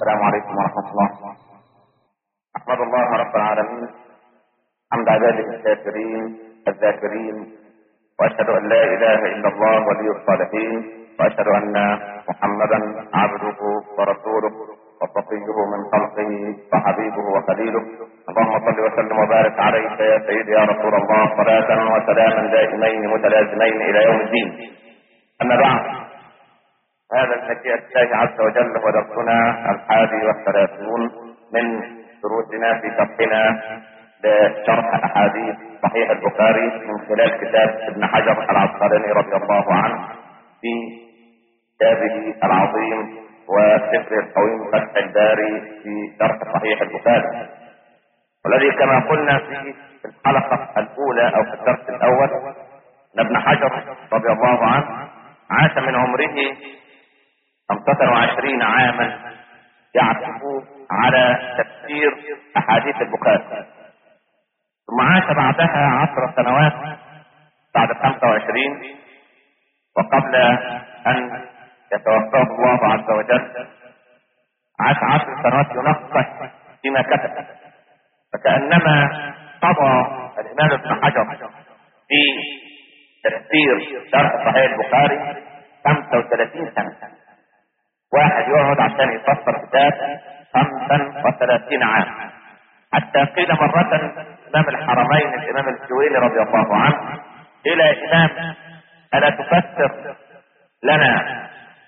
السلام عليكم ورحمة الله أحمد الله رب العالمين حمد عباده الشاكرين الذاكرين وأشهد أن لا إله إلا الله ولي الصالحين وأشهد أن محمدا عبده ورسوله وصفيه من خلقه وحبيبه وخليله اللهم صل وسلم وبارك عليك يا سيدي يا رسول الله صلاة وسلاما دائمين متلازمين إلى يوم الدين أما بعد هذا المشيئة الله عز وجل هو درسنا الحادي والثلاثون من دروسنا في شرحنا لشرح أحاديث صحيح البخاري من خلال كتاب ابن حجر العسقلاني رضي الله عنه في كتابه العظيم وسفر القويم فتح الباري في شرح صحيح البخاري والذي كما قلنا في الحلقة الأولى أو في الدرس الأول أن ابن حجر رضي الله عنه عاش من عمره 25 عاما يعكف على تفسير احاديث البخاري ثم عاش بعدها عشر سنوات بعد 25 وقبل ان يتوفاه الله عز وجل عاش عشر سنوات ينقش فيما كتب فكأنما قضى الإمام ابن حجر في تفسير شرح صحيح البخاري 35 سنة واحد يقعد عشان يفسر كتاب 35 عام حتى قيل مرة إمام الحرمين الإمام الجويني رضي الله عنه إلى إمام ألا تفسر لنا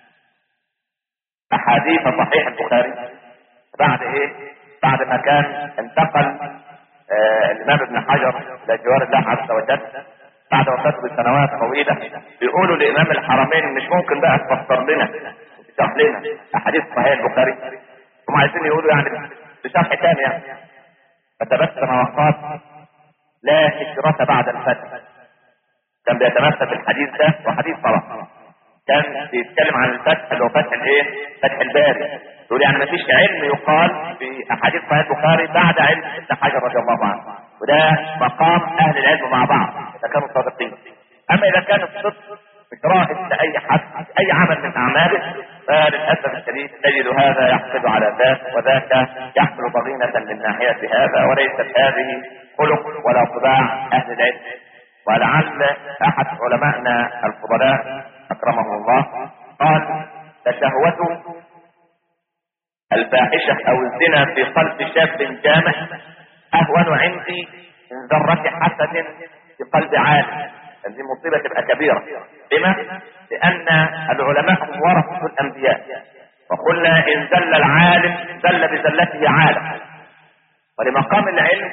أحاديث صحيح البخاري بعد إيه؟ بعد ما كان انتقل آه الإمام ابن حجر إلى جوار الله عز وجل بعد وفاته بسنوات طويلة بيقولوا لإمام الحرمين مش ممكن بقى تفسر لنا تشرح لنا احاديث صحيح البخاري هم عايزين يقولوا يعني بشرح تاني يعني فتبسم وقال لا هجرة بعد الفتح كان بيتمثل الحديث ده وحديث صلاة كان بيتكلم عن الفتح اللي هو فتح الايه؟ فتح الباري يقول يعني مفيش علم يقال في احاديث صحيح البخاري بعد علم ابن حجر رضي الله عنه وده مقام اهل العلم مع بعض اذا كانوا صادقين اما اذا كان الصدق بقراءة لأي حد أي عمل من أعماله فللأسف الشديد تجد هذا يحقد على ذاك وذاك يحمل ضغينة من ناحية هذا وليست هذه خلق ولا طباع أهل العلم ولعل أحد علمائنا الفضلاء أكرمه الله قال تشهوة الفاحشة أو الزنا في قلب شاب جامع أهون عندي من ذرة حسد في قلب عالم هذه مصيبة تبقى كبيرة لما؟ لأن العلماء هم ورثة الأنبياء وقلنا إن زل العالم زل بزلته عالم ولمقام العلم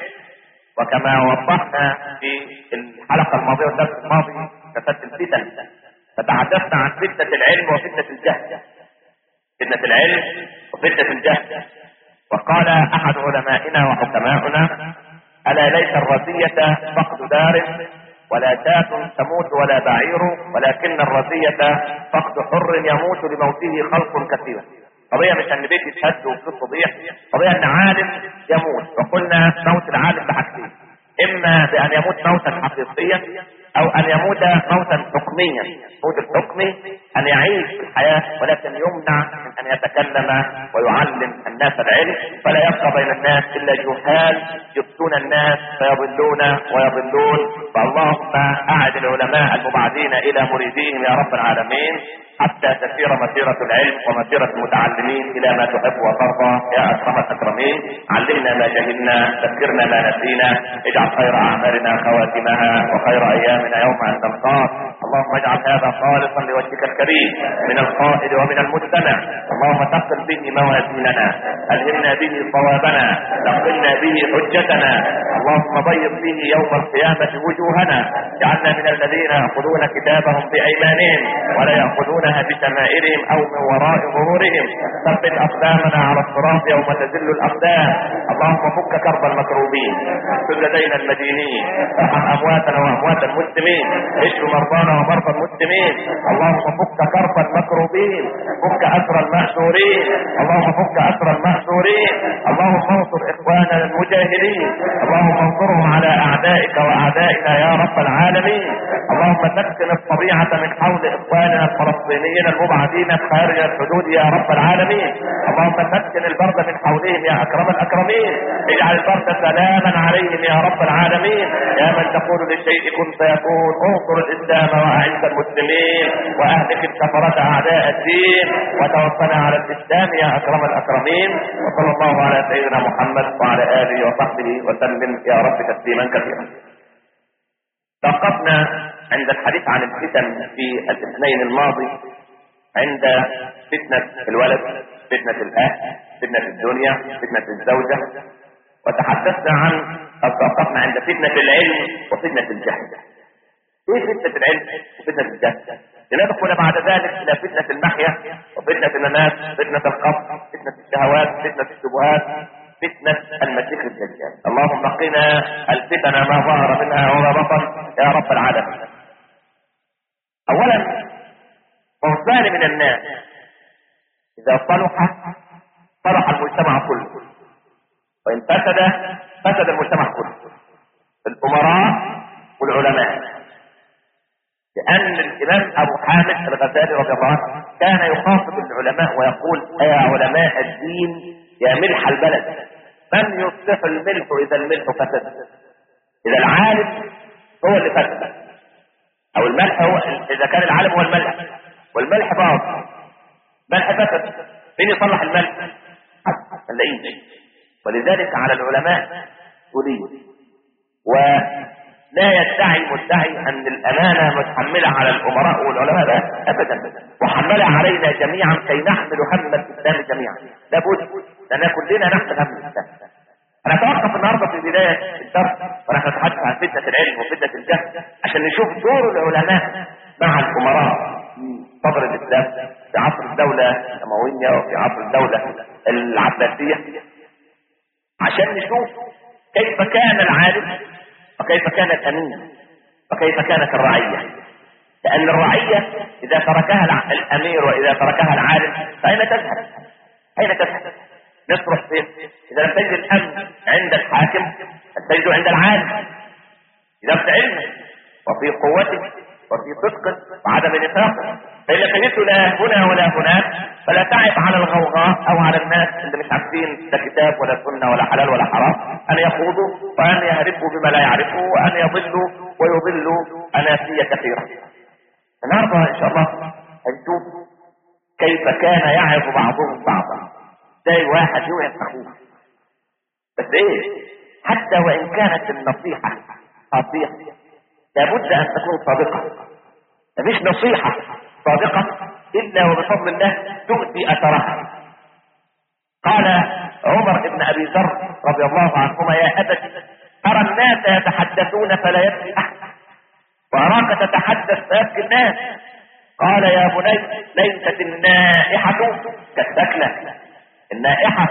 وكما وضحنا في الحلقة الماضية والدرس الماضي كتبت الفتن فتحدثنا عن فتنة العلم وفتنة الجهل فتنة العلم وفتنة الجهل وقال أحد علمائنا وحكماؤنا ألا ليس الرزية فقد دار ولا شاة تموت ولا بعير ولكن الرزية فقد حر يموت لموته خلق كثير قضية مش ان بيت يتهد وفي تضيع قضية ان عالم يموت وقلنا موت العالم بحاجتين اما بان يموت موتا حقيقيا او ان يموت موتا حكميا موت الحكمي ان يعيش في الحياة ولكن يمنع من ان يتكلم ويعلم الناس العلم فلا يبقى بين الناس الا جهال يفتون الناس فيضلون ويضلون فاللهم اعد العلماء المبعدين الى مريديهم يا رب العالمين حتى تسير مسيرة العلم ومسيرة المتعلمين إلى ما تحب وترضى يا أكرم الأكرمين علمنا ما جهلنا ذكرنا ما نسينا اجعل خير أعمالنا خواتمها وخير أيامنا يوم أن نلقاك اللهم اجعل هذا خالصا لوجهك الكريم من القائد ومن المستمع اللهم ثقل به موازيننا ألهمنا به صوابنا ثقلنا به حجتنا اللهم ضيق به يوم القيامة وجوهنا اجعلنا من الذين يأخذون كتابهم بأيمانهم ولا يأخذونها بشمائلهم أو من وراء ظهورهم ثبت أقدامنا على الصراط يوم تزل الأقدام اللهم فك كرب المكروبين كل لدينا المدينين ارحم أمواتنا وأموات المسلمين اشف مرضانا ومرضى المسلمين اللهم فك كرب المكروبين فك أسر المأسورين اللهم فك أسر المأسورين اللهم اللهم انصر اخواننا المجاهدين اللهم انصرهم على اعدائك واعدائنا يا رب العالمين اللهم سكن الطبيعة من حول اخواننا الفلسطينيين المبعدين خارج الحدود يا رب العالمين اللهم سكن البرد من حولهم يا اكرم الاكرمين اجعل البرد سلاما عليهم يا رب العالمين يا من تقول للشيء كن فيكون انصر الاسلام واعز المسلمين واهلك الكفرة اعداء الدين وتوفنا على الاسلام يا اكرم الاكرمين وصلى الله على سيدنا محمد وعلى اله وصحبه وسلم يا رب تسليما كثيرا توقفنا عند الحديث عن الفتن في الاثنين الماضي عند فتنة الولد فتنة الاهل فتنة الدنيا فتنة الزوجة وتحدثنا عن أو توقفنا عند فتنة العلم وفتنة الجهل ايه فتنة العلم وفتنة الجهل لندخل بعد ذلك الى فتنة المحيا وفتنة الممات فتنة القبر فتنة الشهوات فتنة الشبهات فتنة المسيح الدجال اللهم قنا الفتن ما ظهر منها وما بطن يا رب العالمين اولا صنفان من الناس اذا صلح صلح المجتمع كله وان فسد فسد المجتمع كله الامراء والعلماء لأن الإمام أبو حامد الغزالي رضي الله عنه كان يخاطب العلماء ويقول يا علماء الدين يا ملح البلد من يصلح الملح إذا الملح فسد إذا العالم هو اللي فسد أو الملح هو إذا كان العالم هو الملح والملح باظ ملح فسد مين يصلح الملح؟ نلاقيه ولذلك على العلماء مسؤولية ولا يدعي مدعي ان الامانه متحمله على الامراء والعلماء لا ابدا وحملها علينا جميعا كي نحمل هم الاسلام جميعا لابد لان كلنا نحمل هم الاسلام انا اتوقف النهارده في بدايه الدرس ونحن نتحدث عن فتنه العلم وفتنه الجهل عشان نشوف دور العلماء مع الامراء في صدر الاسلام في عصر الدوله الامويه وفي عصر الدوله العباسيه عشان نشوف كيف كان العالم وكيف كان الامين وكيف كانت الرعيه لان الرعيه اذا تركها الامير واذا تركها العالم فاين تذهب؟ اين تذهب؟ نصرف فين؟ اذا لم تجد الامن عند الحاكم فتجده عند العالم اذا في علمه وفي قوته وفي صدقه وعدم نفاقه فإن تجده لا هنا ولا هناك فلا تعب على الغوغاء أو على الناس اللي مش عارفين لا كتاب ولا سنة ولا حلال ولا حرام أن يخوضوا وأن يهربوا بما لا يعرفوا وأن يضلوا ويضلوا أناسية كثيرة النهارده إن شاء الله هنشوف كيف كان يعظ بعضهم بعضا زي واحد يوعظ أخوه بس إيه حتى وإن كانت النصيحة قاطعة لابد أن تكون صادقة مفيش نصيحة صادقة إلا وبفضل الله تؤتي أثرها قال عمر بن أبي ذر رضي الله عنهما يا أبت أرى الناس يتحدثون فلا يبكي أحد وأراك تتحدث فيبكي الناس قال يا بني ليست النائحة كالسكلة النائحة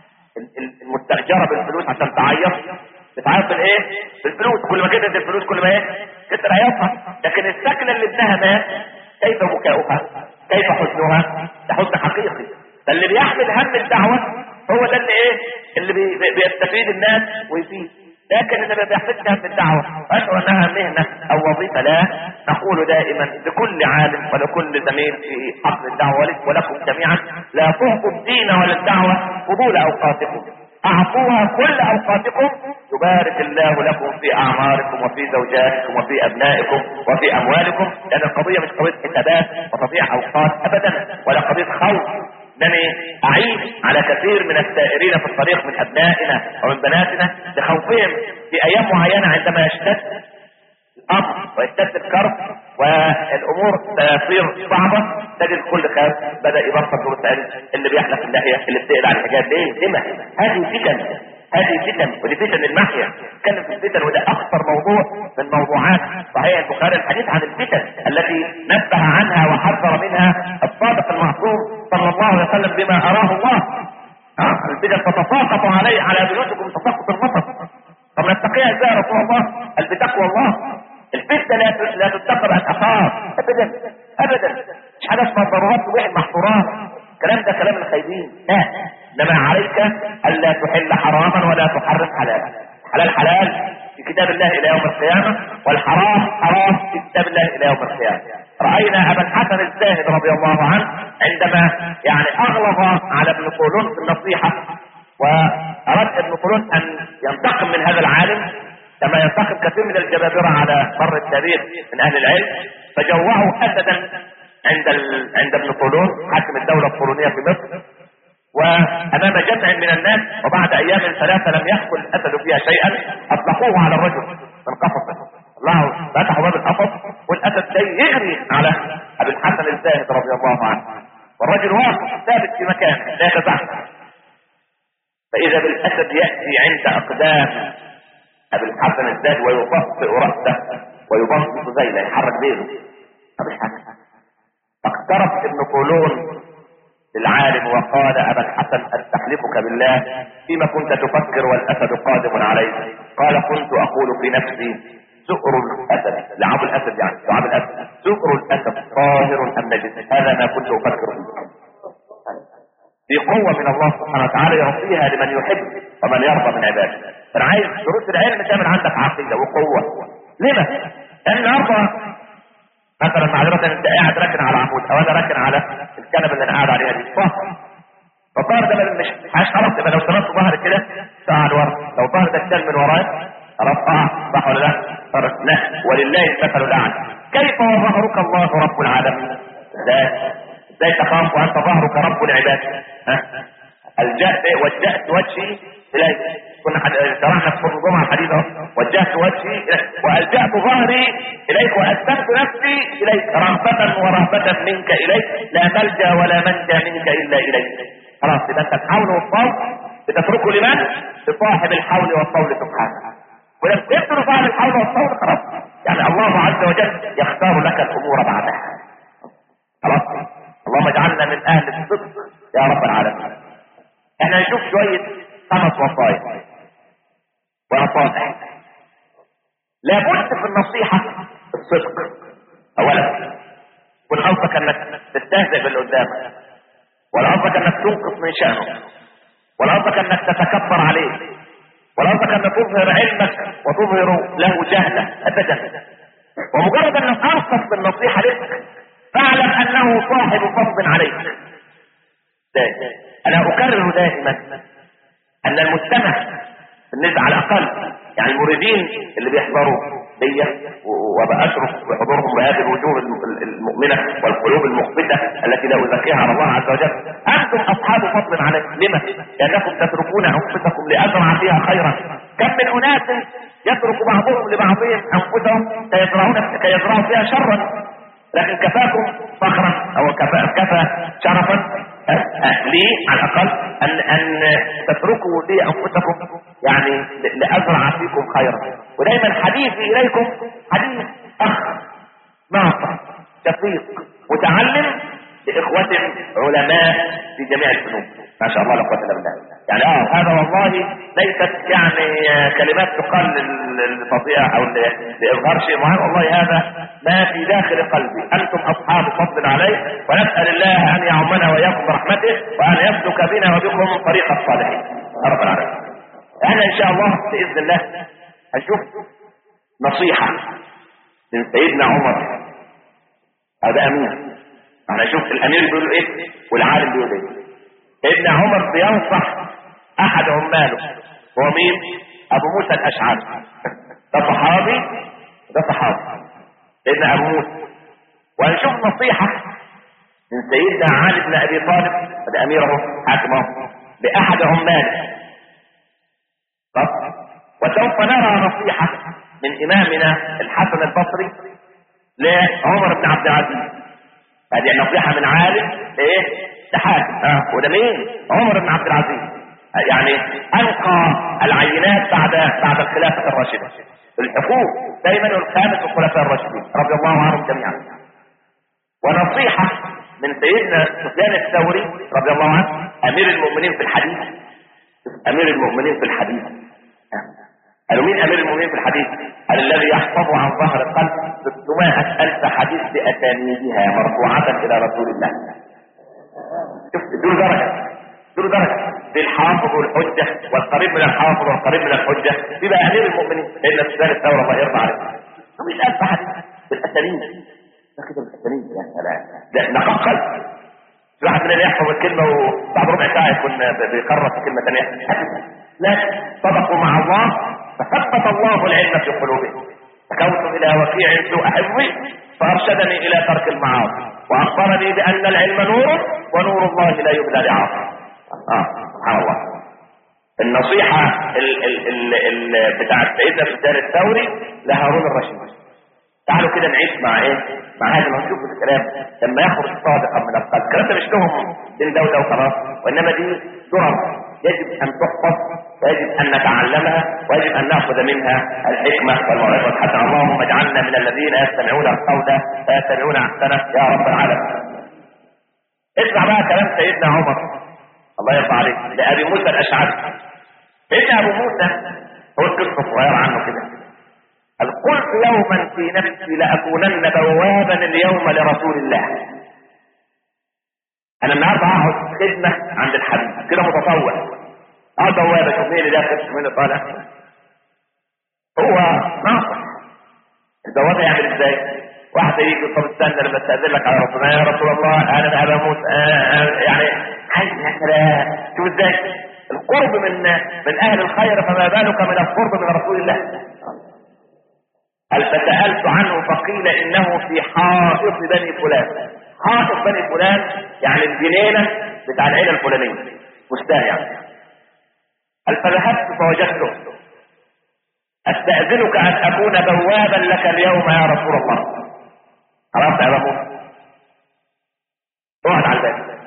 المستأجرة بالفلوس عشان تعيط بتعيط بالايه؟ بالفلوس كل ما كترت الفلوس كل ما ايه؟ كتر عيطها لكن السكنة اللي ابنها مات كيف بكاؤها؟ كيف حزنها؟ ده حزن حقيقي فاللي بيحمل هم الدعوة هو ده اللي ايه؟ اللي بي بي بيستفيد الناس ويفيد لكن اللي ما بيحملش هم الدعوة واشعر انها مهنة او وظيفة لا نقول دائما لكل عالم ولكل زميل في حقل الدعوة ولكم جميعا لا تهقوا الدين ولا الدعوة فضول اوقاتكم اعطوها كل اوقاتكم يبارك الله لكم في اعماركم وفي زوجاتكم وفي ابنائكم وفي اموالكم لان القضية مش قضية حسابات وتضيع اوقات ابدا ولا قضية خوف انني اعيش على كثير من السائرين في الطريق من ابنائنا ومن بناتنا لخوفهم في ايام معينة عندما يشتد الامر ويشتد الكرب والامور تصير صعبة تجد كل خاف بدأ يبطل دروس علم اللي بيحلق الناحية اللي بتقلع الحجاب ليه؟ لما؟ هذه فتن هذه فتن ودي فتن المحيا اتكلم في الفتن وده اخطر موضوع من موضوعات صحيح البخاري الحديث عن الفتن التي نبه عنها وحذر منها الصادق المعصوم صلى الله عليه وسلم بما اراه الله ها الفتن تتساقط علي على بيوتكم تساقط المطر طب نتقيها ازاي يا رسول الله قال بتقوى الله الفتنه لا لا تتقى بالاخاف ابدا ابدا مش حاجه اسمها ضرورات تبيح المحظورات الكلام ده كلام الخايبين لا انما عليك الا تحل حراما ولا تحرم حلالا حلال حلال في كتاب الله الى يوم القيامة والحرام حرام في كتاب الله الى يوم القيامة رأينا ابا الحسن الزاهد رضي الله عنه عندما يعني اغلظ على ابن قولون في النصيحة واراد ابن قولون ان ينتقم من هذا العالم كما ينتقم كثير من الجبابرة على مر التاريخ من اهل العلم فجوعوا اسدا عند ال... عند ابن قولون حاكم الدولة القولونية في مصر وامام جمع من الناس وبعد ايام ثلاثة لم يأكل الاسد فيها شيئا اطلقوه على الرجل من قفصه الله فتحوا باب القفص والاسد جاي يجري على ابي الحسن الزاهد رضي الله عنه والرجل واقف ثابت في مكانه لا يتزعزع فاذا بالاسد ياتي عند اقدام ابي الحسن الزاهد ويطفئ راسه ويبسط ذيله يحرك بيده ابي الحسن فاقترب ابن قولون العالم وقال ابا الحسن استحلفك بالله فيما كنت تفكر والاسد قادم عليك قال كنت اقول في نفسي سؤر الاسد لعاب الاسد يعني لعاب الاسد سؤر الاسد طاهر ام نجس هذا ما كنت افكر فيه في قوة من الله سبحانه وتعالى يعطيها لمن يحب ومن يرضى من عباده فانا عايز دروس العلم تعمل عندك عقيدة وقوة لما؟ لان النهارده مثلا معذرة انت قاعد راكن على عمود او انا راكن على الكنبه اللي انا قاعد عليها دي طاهر فالطاهر ده مش عايش خلاص يبقى لو تركت ظهري كده ساعة لورا لو ظهر ده اتشال من ورايا خلاص اه صح ولا لا؟ صارت لا ولله المثل الاعلى كيف وظهرك الله رب العالمين؟ ازاي؟ ازاي تخاف وانت ظهرك رب العباد؟ ها؟ الجأت وجهت وجهي اليك كنا شرحنا في الجمعة الحديث اهو وجهت وجهي اليك والجأت ظهري اليك واسلمت نفسي اليك رغبة ورهبة منك اليك لا ملجا ولا منجا منك الا اليك خلاص يبقى انت الحول والطول بتتركه لمن؟ لصاحب الحول والطول سبحانه ولما تقدر صاحب الحول والطول خلاص يعني الله عز وجل يختار لك الامور بعدها خلاص اللهم اجعلنا من اهل الصدق يا رب العالمين احنا نشوف شوية خمس وصايا ونصائح لابد في النصيحة الصدق اولا كن قصدك انك تستهزئ باللي قدامك ولا قصدك انك تنقص من شأنه ولا قصدك انك تتكبر عليه ولا قصدك انك تظهر علمك وتظهر له جهلة ابدا ومجرد انك ارصد بالنصيحة لك فاعلم انه صاحب فضل عليك دائما انا اكرر دائما ان المجتمع بالنسبة على الاقل يعني المريدين اللي بيحضروا ليا وبأشرف بحضورهم بهذه الوجوه المؤمنة والقلوب المخبتة التي لا أزكيها على الله عز وجل أنتم أصحاب فضل عليكم لما؟ لأنكم تتركون أنفسكم لأزرع فيها خيرا كم من أناس يترك بعضهم لبعضهم أنفسهم كيزرعون كيزرعوا فيها شرا لكن كفاكم فخرا أو كفى, كفى شرفا لي على الأقل أن, أن تتركوا لي أنفسكم يعني لأزرع فيكم خيرا ودايما حديثي إليكم حديث أخ ناصح شفيق متعلم لإخوة علماء في جميع الفنون ما شاء الله لا قوة إلا بالله يعني اه هذا والله ليست يعني كلمات تقال للتطيع او لاظهار شيء معين والله هذا ما في داخل قلبي انتم اصحاب فضل عليه ونسال الله ان يعمنا واياكم برحمته وان يسلك بنا وبكم طريق الصالحين رب العالمين احنا ان شاء الله باذن الله هنشوف نصيحه من سيدنا عمر هذا امين احنا نشوف الامير بيقول ايه والعالم بيقول ايه سيدنا عمر بينصح احد عماله هو مين ابو موسى الاشعري ده صحابي ده صحابي سيدنا ابو موسى وهنشوف نصيحة من سيدنا علي بن ابي طالب ده اميره حاكمه لاحد عماله طب وسوف نرى نصيحة من امامنا الحسن البصري لعمر بن عبد العزيز هذه النصيحة من عالم لايه لحاكم اه وده مين عمر بن عبد العزيز يعني ألقى العينات بعد بعد الخلافة الراشدة الحكوم دايما الخامس الخلفاء الراشدين رضي الله عنهم جميعا ونصيحة من سيدنا سفيان الثوري رضي الله عنه أمير المؤمنين في الحديث أمير المؤمنين في الحديث قالوا مين أمير المؤمنين في الحديث؟ قال الذي يحفظ عن ظهر القلب 600 ألف حديث بأسانيدها مرفوعة إلى رسول الله شوف دول درجة دول درجة دي الحافظ والحجة والقريب من الحافظ والقريب من الحجة بيبقى أمير المؤمنين إلا سفيان الثورة الله يرضى عليه مش ألف حد بالأساليب ده كده بالأساليب يا سلام ده نقاق قلب في واحد مننا يحفظ الكلمة وبعد ربع ساعة يكون بيكرر في كلمة ثانية لا صدقوا مع الله فثبت الله العلم في قلوبهم فكنت إلى وكيع سوء حفظي فأرشدني إلى ترك المعاصي وأخبرني بأن العلم نور ونور الله لا يبلى لعاصي آه سبحان الله النصيحة ال ال ال ال بتاعت سيدنا سفيان الثوري لهارون الرشيد تعالوا كده نعيش مع ايه مع هذا ما نشوف الكلام لما يخرج صادقا من القلب الكلام ده مش لهم بين ده وده وخلاص وانما دي درر يجب ان تحفظ ويجب ان نتعلمها ويجب ان ناخذ منها الحكمه والموعظه حتى اللهم اجعلنا من الذين يستمعون القول فيتبعون احسنه يا رب العالمين اسمع بقى كلام سيدنا عمر الله يرضى عليه لابي موسى الاشعري سيدنا ابو موسى هو القصه صغيره عنه كده قال قلت يوما في نفسي لاكونن بوابا اليوم لرسول الله انا النهارده هقعد خدمه عند الحبيب كده متطوع اه بوابه شوف مين اللي داخل شوف مين اللي طالع هو ناصح البوابه يعمل ازاي؟ واحد يجي طب استنى لما استاذن لك على رسول الله يا رسول الله انا ابا موسى آه آه يعني عايز يا سلام شوف ازاي القرب من من اهل الخير فما بالك من القرب من رسول الله هل فسألت عنه فقيل انه في حائط بني فلان حائط بني فلان يعني الجنينة بتاع العيلة الفلانية مستاه يعني هل فذهبت فوجدته استأذنك ان اكون بوابا لك اليوم يا رسول الله عرفت يا ابو اقعد على الباب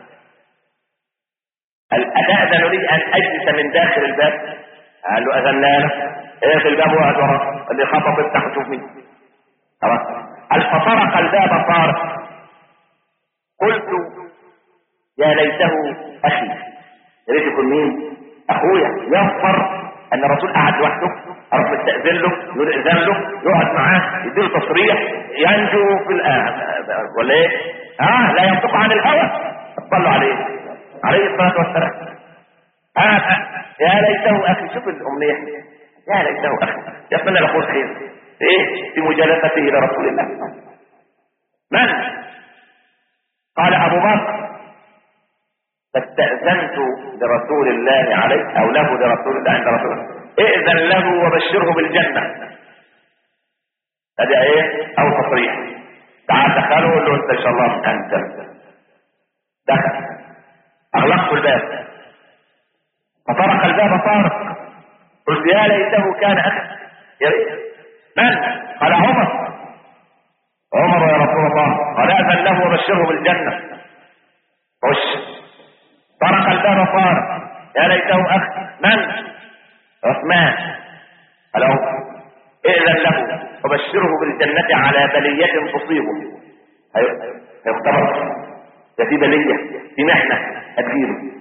هل اتأذن لي ان اجلس من داخل الباب قال له اذنا لك ايه في الباب واقعد وراه اللي خبط افتح وشوف مين خلاص قال فطرق الباب طارق قلت يا ليته اخي يا ريت يكون مين اخويا يغفر ان الرسول قعد لوحده اروح مستاذن له يقول اذن له يقعد معاه يديله تصريح ينجو في الآن ولا ايه اه لا ينطق عن الهوى اطلع عليه عليه الصلاه والسلام آه يا ليته اخي شوف الامنيه يا ليته اخي يتمنى له خير ايه في مجالسته لرسول الله من قال ابو بكر فاستأذنت لرسول الله عليه او له لرسول الله عند رسول الله ائذن له وبشره بالجنة هذا ايه او تصريح تعال دخله وقول له انت ان شاء الله انت دخل اغلقت الباب فطرق الباب طارق قلت يا ليته كان اخي يا ريت من قال عمر عمر يا رسول الله قال اذن له وبشره بالجنة خش طرق الباب طارق يا ليته اخ من عثمان قال ائذن له وبشره بالجنة على بلية تصيبه هيختبر ده في بلية في محنة هتجيله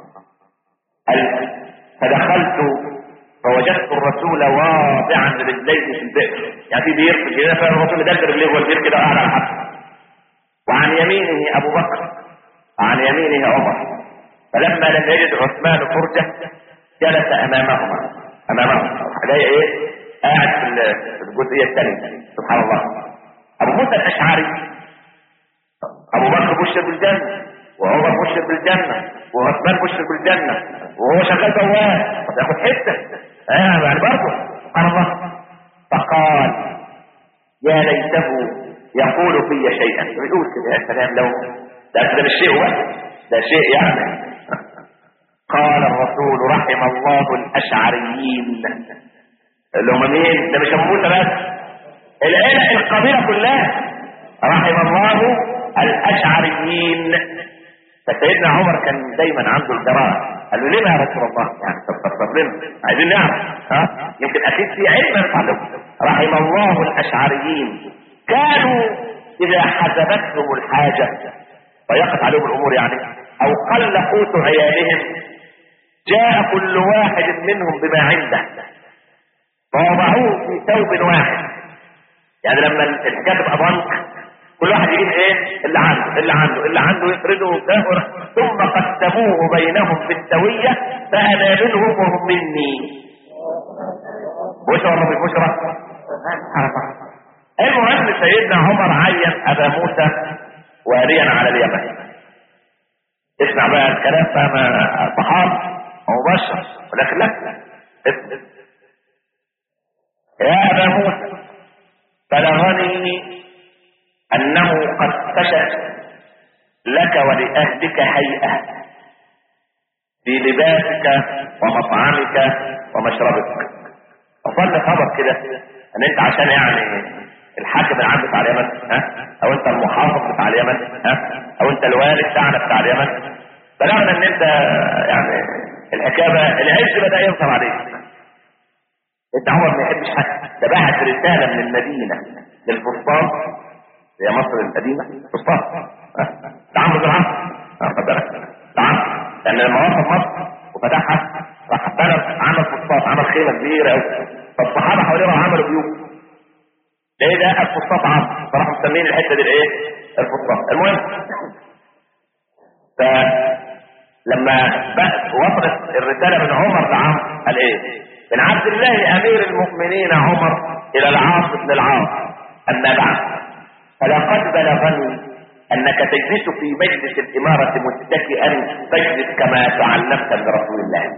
فدخلت فوجدت الرسول واضعا رجليه في البئر يعني في بير في كده فالرسول دل رجليه والبير كده قاعد على حد وعن يمينه ابو بكر وعن يمينه عمر فلما لم يجد عثمان فرجة جلس امامهما امامهما جاي ايه قاعد في الجزئية الثانية سبحان الله ابو موسى الاشعري ابو بكر بشر بالجنة وعمر بشر بالجنة وعثمان بشر بالجنة وهو شغال بواب طب ياخد حتة اه يعني برضه سبحان الله فقال يا ليته يقول في شيئا يقول كده يا سلام لو ده ده مش شيء واحد ده شيء يعني قال الرسول رحم الله الاشعريين اللي هم مين ده مش ابو موسى بس العيله القبيله كلها رحم الله الاشعريين فسيدنا عمر كان دايما عنده الجراءه قال له ليه يا رسول الله يعني طب لنا عايزين نعرف ها يمكن اكيد في علم نتعلمه رحم الله الاشعريين كانوا اذا حزبتهم الحاجه ضيقت عليهم الامور يعني او قل قوت عيالهم جاء كل واحد منهم بما عنده فوضعوه في ثوب واحد يعني لما الحكايه تبقى ضنك كل واحد يجيب ايه اللي عنده اللي عنده اللي عنده يفرده كهر ثم قسموه بينهم بالسوية فأنا منهم وهم مني بشرى ولا مش بشرى المهم سيدنا عمر عين ابا موسى واليا على اليمن اسمع بقى الكلام فما صحاب او بشر ولكن لا اسمع. يا ابا موسى بلغني انه قد فشت لك ولاهلك هيئه في لباسك ومطعمك ومشربك وصل خبر كده ان انت عشان يعني الحاكم العام بتاع اليمن ها او انت المحافظ بتاع اليمن ها او انت الوالي بتاعنا بتاع اليمن بلغنا ان انت يعني الحكايه بقى العز بدا يظهر عليك انت عمر ما يحبش حد ده بعت رساله من المدينه للفسطاط هي مصر القديمه فسطاط ها؟ ده عمرو بن العاص ها، خد بالك ده عمرو لان لما وصل مصر وفتحها راح بنى عمل فسطاط عمل خيمه كبيره قوي فالصحابه حواليه راحوا عملوا بيوت ليه ده الفسطاط عمرو فراحوا مسمين الحته دي الايه؟ الفسطاط المهم فلما بقى وصلت الرساله من عمر لعمرو قال ايه؟ من عبد الله امير المؤمنين عمر الى العاص بن العاص اما بعد فلقد بلغني انك تجلس في مجلس الاماره متكئا تجلس كما تعلمت من رسول الله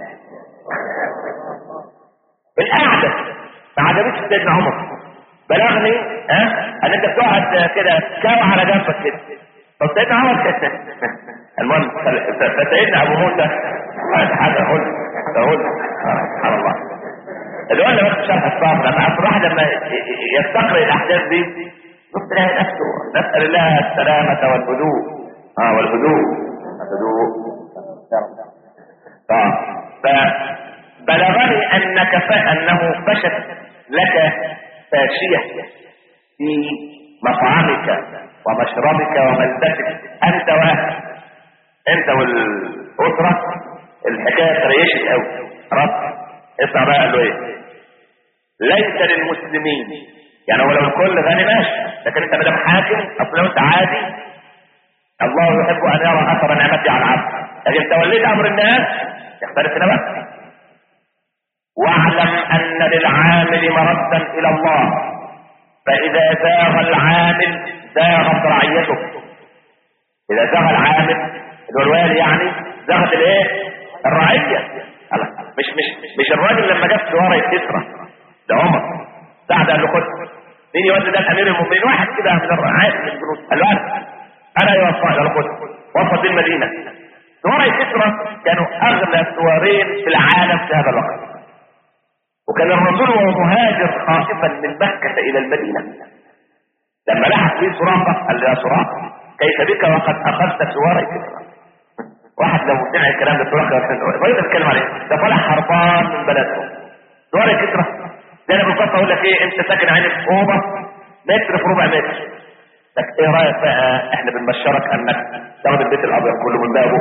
القعده ما عجبتش سيدنا عمر بلغني ها ان انت بتقعد كده كاو على جنبك كده طب سيدنا عمر المهم فسيدنا ابو موسى قال حاجه قول قول سبحان الله اللي قلنا بس شرح الصبر لما اصل الواحد لما يستقرئ الاحداث دي نص تلاقي نفسه نسال الله السلامه والهدوء اه والهدوء الهدوء طيب فبلغني انك ف... انه فشت لك فاشيه في مطعمك ومشربك وملبسك انت واهلك انت والاسره الحكايه تريشت قوي خلاص اسمع بقى قال له ايه ليس للمسلمين يعني هو لو الكل غني ماشي لكن انت مدام حاكم اصل لو انت عادي الله يحب ان يرى اثر نعمته على العبد لكن توليت امر الناس يختلف هنا بقى واعلم ان للعامل مردا الى الله فاذا زاغ العامل زاغت رعيته اذا زاغ العامل اللي هو الوالي يعني زاغت الايه الرعيه الله. مش مش مش الراجل لما جاب سواره يكسرى ده عمر سعد قال له خد مين يودي ده الامير المؤمنين واحد كده من الرعاية من الجنود قال له انا انا يوفى قال له خد وصل المدينه سواره كسرى كانوا اغلى سوارين في العالم في هذا الوقت وكان الرسول وهو مهاجر خائفا من مكة إلى المدينة لما لحق فيه سراقة قال له يا سراقة كيف بك وقد أخذت سواري كسرى واحد لو سمع الكلام ده سراقة وين بتكلم عليه ده طالع هربان من بلدهم سواري كسرى ده انا بالقصة اقول لك ايه انت ساكن عين في اوضه متر في ربع متر لك ايه رايك بقى احنا بنبشرك انك تاخد البيت الابيض كله من بابه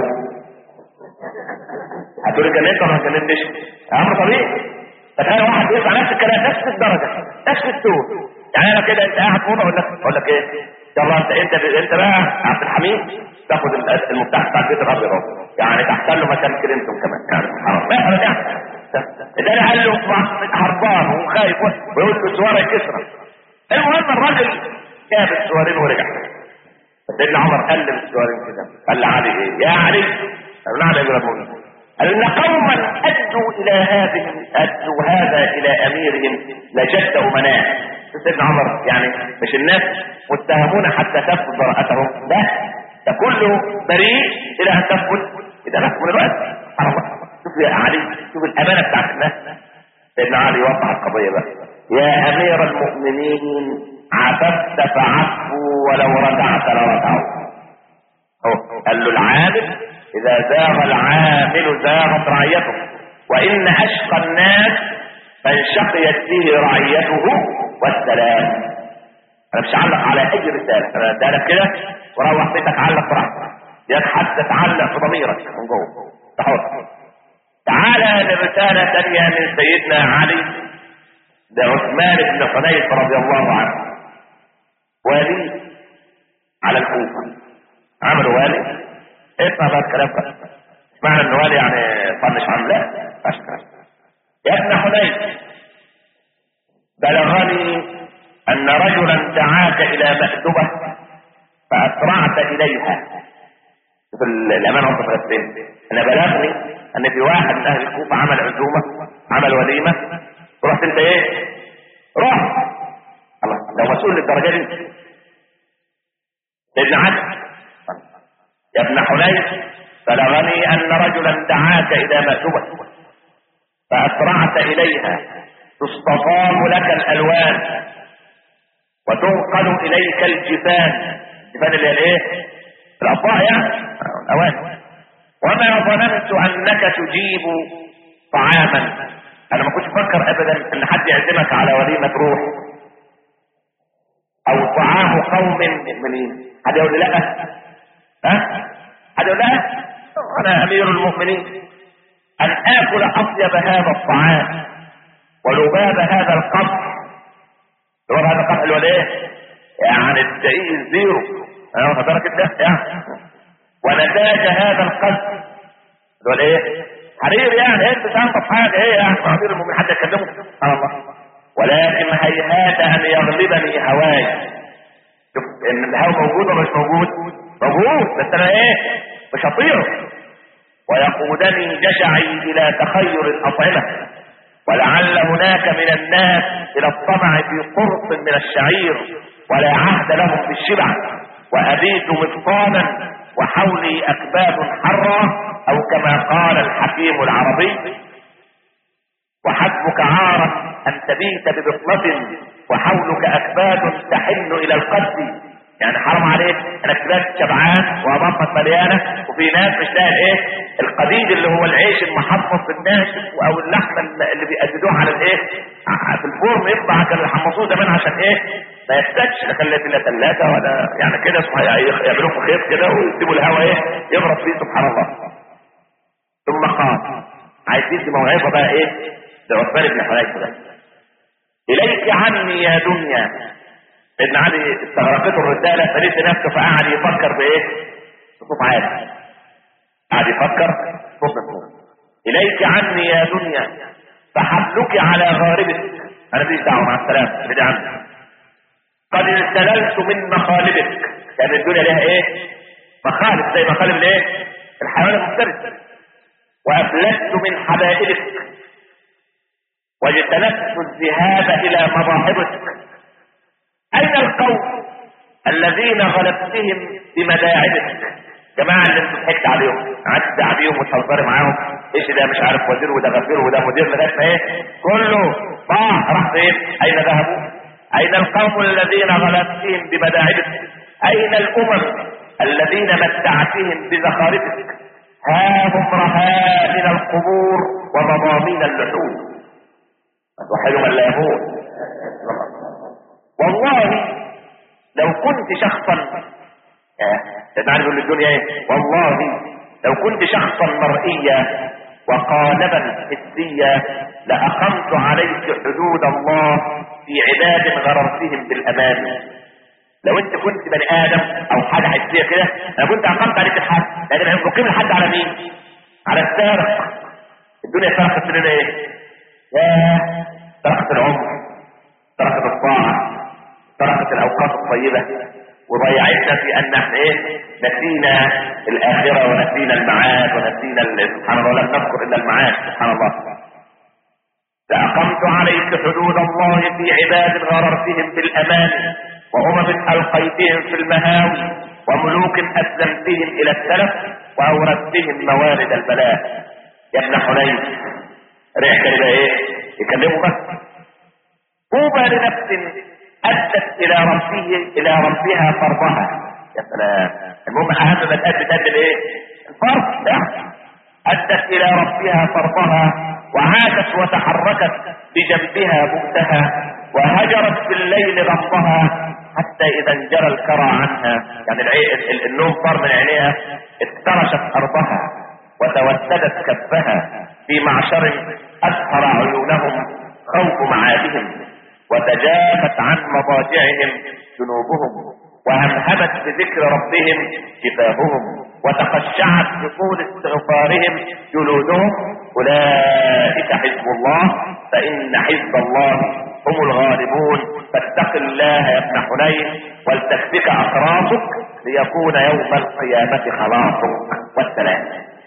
هتقول لي جننت ولا ما جننتش امر طبيعي فتخيل واحد يسمع نفس الكلام نفس الدرجه نفس التون يعني انا كده انت قاعد فوق اقول لك اقول لك ايه يلا انت انت انت بقى عبد الحميد تاخد المفتاح بتاع البيت الابيض اهو يعني تحت له مكان كريمتون كمان يعني حرام مثلا يعني ده انا قال له هربان وخايف ويقول له سواره كسرى المهم الراجل جاب السوارين ورجع سيدنا عمر قلب السوارين كده قال لعلي ايه يا علي قال علي يضربوني قال ان قوما ادوا الى هذه ادوا هذا الى اميرهم لجد امناء سيدنا عمر يعني مش الناس متهمون حتى تثبت براءتهم لا ده كله بريء الى ان تثبت اذا نثبت الوقت سبحان الله شوف يا علي شوف الامانه بتاعت الناس سيدنا علي يوضح القضيه بقى يا امير المؤمنين عففت فعفوا ولو رجعت لرجعوا هو قال له العامل اذا زاغ العامل زاغت رعيته وان اشقى الناس من شقيت فيه رعيته والسلام انا مش هعلق على اي رساله انا ادالك كده وروح بيتك علق براحتك ياك حتى تعلق في ضميرك من جوه تحط تعالى لرسالة ثانية من سيدنا علي ده عثمان بن حنيف رضي الله عنه ولي على الكوفة عملوا والي اسمع بقى الكلام ده معنى ان والي يعني طنش عم لا يا ابن حنين بلغني ان رجلا دعاك الى مأدبة فاسرعت اليها في الامانة وانت فلسطين انا بلغني ان في واحد من اهل الكوفة عمل عزومة عمل وليمة رحت انت ايه رحت الله لو مسؤول للدرجة دي سيدنا علي يا ابن حنين بلغني ان رجلا دعاك الى مأدبة فاسرعت اليها تستطاب لك الالوان وتنقل اليك الجفان الجفان اللي هي الايه الاطباق يعني الاوان وما ظننت انك تجيب طعاما انا ما كنتش افكر ابدا ان حد يعزمك على وليمه روح او طعام قوم مؤمنين حد يقول لي لا ها حد يقول لا انا امير المؤمنين ان اكل اطيب هذا الطعام ولباب هذا القمح لباب هذا القمح اللي هو ايه يعني الدقيق الزيرو انا واخد بالك انت يعني ونتاج هذا القلب اللي هو الايه حرير يعني انت تعرف حاجه ايه يعني امير المؤمنين حد يكلمه سبحان الله ولكن هيهات ان يغلبني هواي شوف ان الهوى موجود ولا مش موجود موجود بس انا ايه مش هطيره ويقودني جشعي الى تخير الاطعمه ولعل هناك من الناس الى الطمع في قرص من الشعير ولا عهد لهم بالشبع وابيت مفطانا وحولي اكباد حرة او كما قال الحكيم العربي وحسبك عارا ان تبيت ببطنة وحولك اكباد تحن الى القد يعني حرام عليك انك تبات شبعان وبطنك مليانه وفي ناس مش لاقي ايه القديد اللي هو العيش المحمص الناشف او اللحمه اللي بيقددوه على الايه في الفرن يطلع كان يحمصوه زمان عشان ايه ما يحتاجش لا خليه لا ثلاجه ولا يعني كده يعملوه في خيط كده ويسيبوا الهواء ايه يبرد فيه سبحان الله ثم قال عايز تدي موعظه بقى ايه لعثمان بن حنيفه ده اليك عني يا دنيا ابن علي استغرقته الرسالة فليس نفسه فقعد يفكر بايه بصوت عالي قعد يفكر صوت صوت اليك عني يا دنيا فحبلك على غاربك انا ماليش دعوه مع السلامه بدي عني قد انسللت من مخالبك كان الدنيا لها ايه مخالب زي مخالب الايه الحيوان المفترس وافلست من حبائلك واجتنبت الذهاب الى مضاحبك اين القوم الذين غلبتهم بمداعبك جماعة اللي انت ضحكت عليهم قعدت تدعي بيهم وتهزري معاهم ايش ده مش عارف وزير وده غفير وده مدير لغايه ما ايه كله ضاع راح فين اين ذهبوا اين القوم الذين غلبتهم بمداعبك اين الامم الذين متعتهم بزخارفك ها هم رهائن القبور ومضامين اللحوم وحلو من لا يموت والله لو كنت شخصا تتعرف للدنيا ايه والله لو كنت شخصا مرئيا وقالبا حسيا لأقمت عليك حدود الله في عباد غررتهم بالأمان لو انت كنت بني ادم او حاجة حسية كده انا كنت اقمت عليك الحد لكن انا بقيم الحد على مين على السارق الدنيا سرقت لنا ايه يا سرقت العمر سرقت الطاعة سرقت الاوقات الطيبة وضيعتنا في ان احنا ايه نسينا الاخرة ونسينا المعاد ونسينا سبحان الله لم نذكر الا المعاد سبحان الله فاقمت عليك حدود الله في عباد غررتهم بالامان وامم القيتهم في المهاوي وملوك اسلمتهم الى السلف واوردتهم موارد البلاء يا ابن حنين ريح كده ايه يكلموا بس طوبى لنفس ادت الى ربه الى ربها فرضها يا سلام المهم اهم ما تأدي تأدي الايه الفرض لا ادت الى ربها فرضها وعادت وتحركت بجنبها بؤتها وهجرت في الليل غمضها حتى اذا انجرى الكرى عنها يعني العي... النوم طار من عينيها افترشت ارضها وتوسدت كفها في معشر اسهر عيونهم خوف معادهم وتجافت عن مضاجعهم جنوبهم وهمهمت بذكر ربهم جباههم وتخشعت بطول استغفارهم جلودهم اولئك حزب الله فان حزب الله هم الغالبون فاتق الله يا ابن حنين ولتكفك اطرافك ليكون يوم القيامة خلاصك والسلام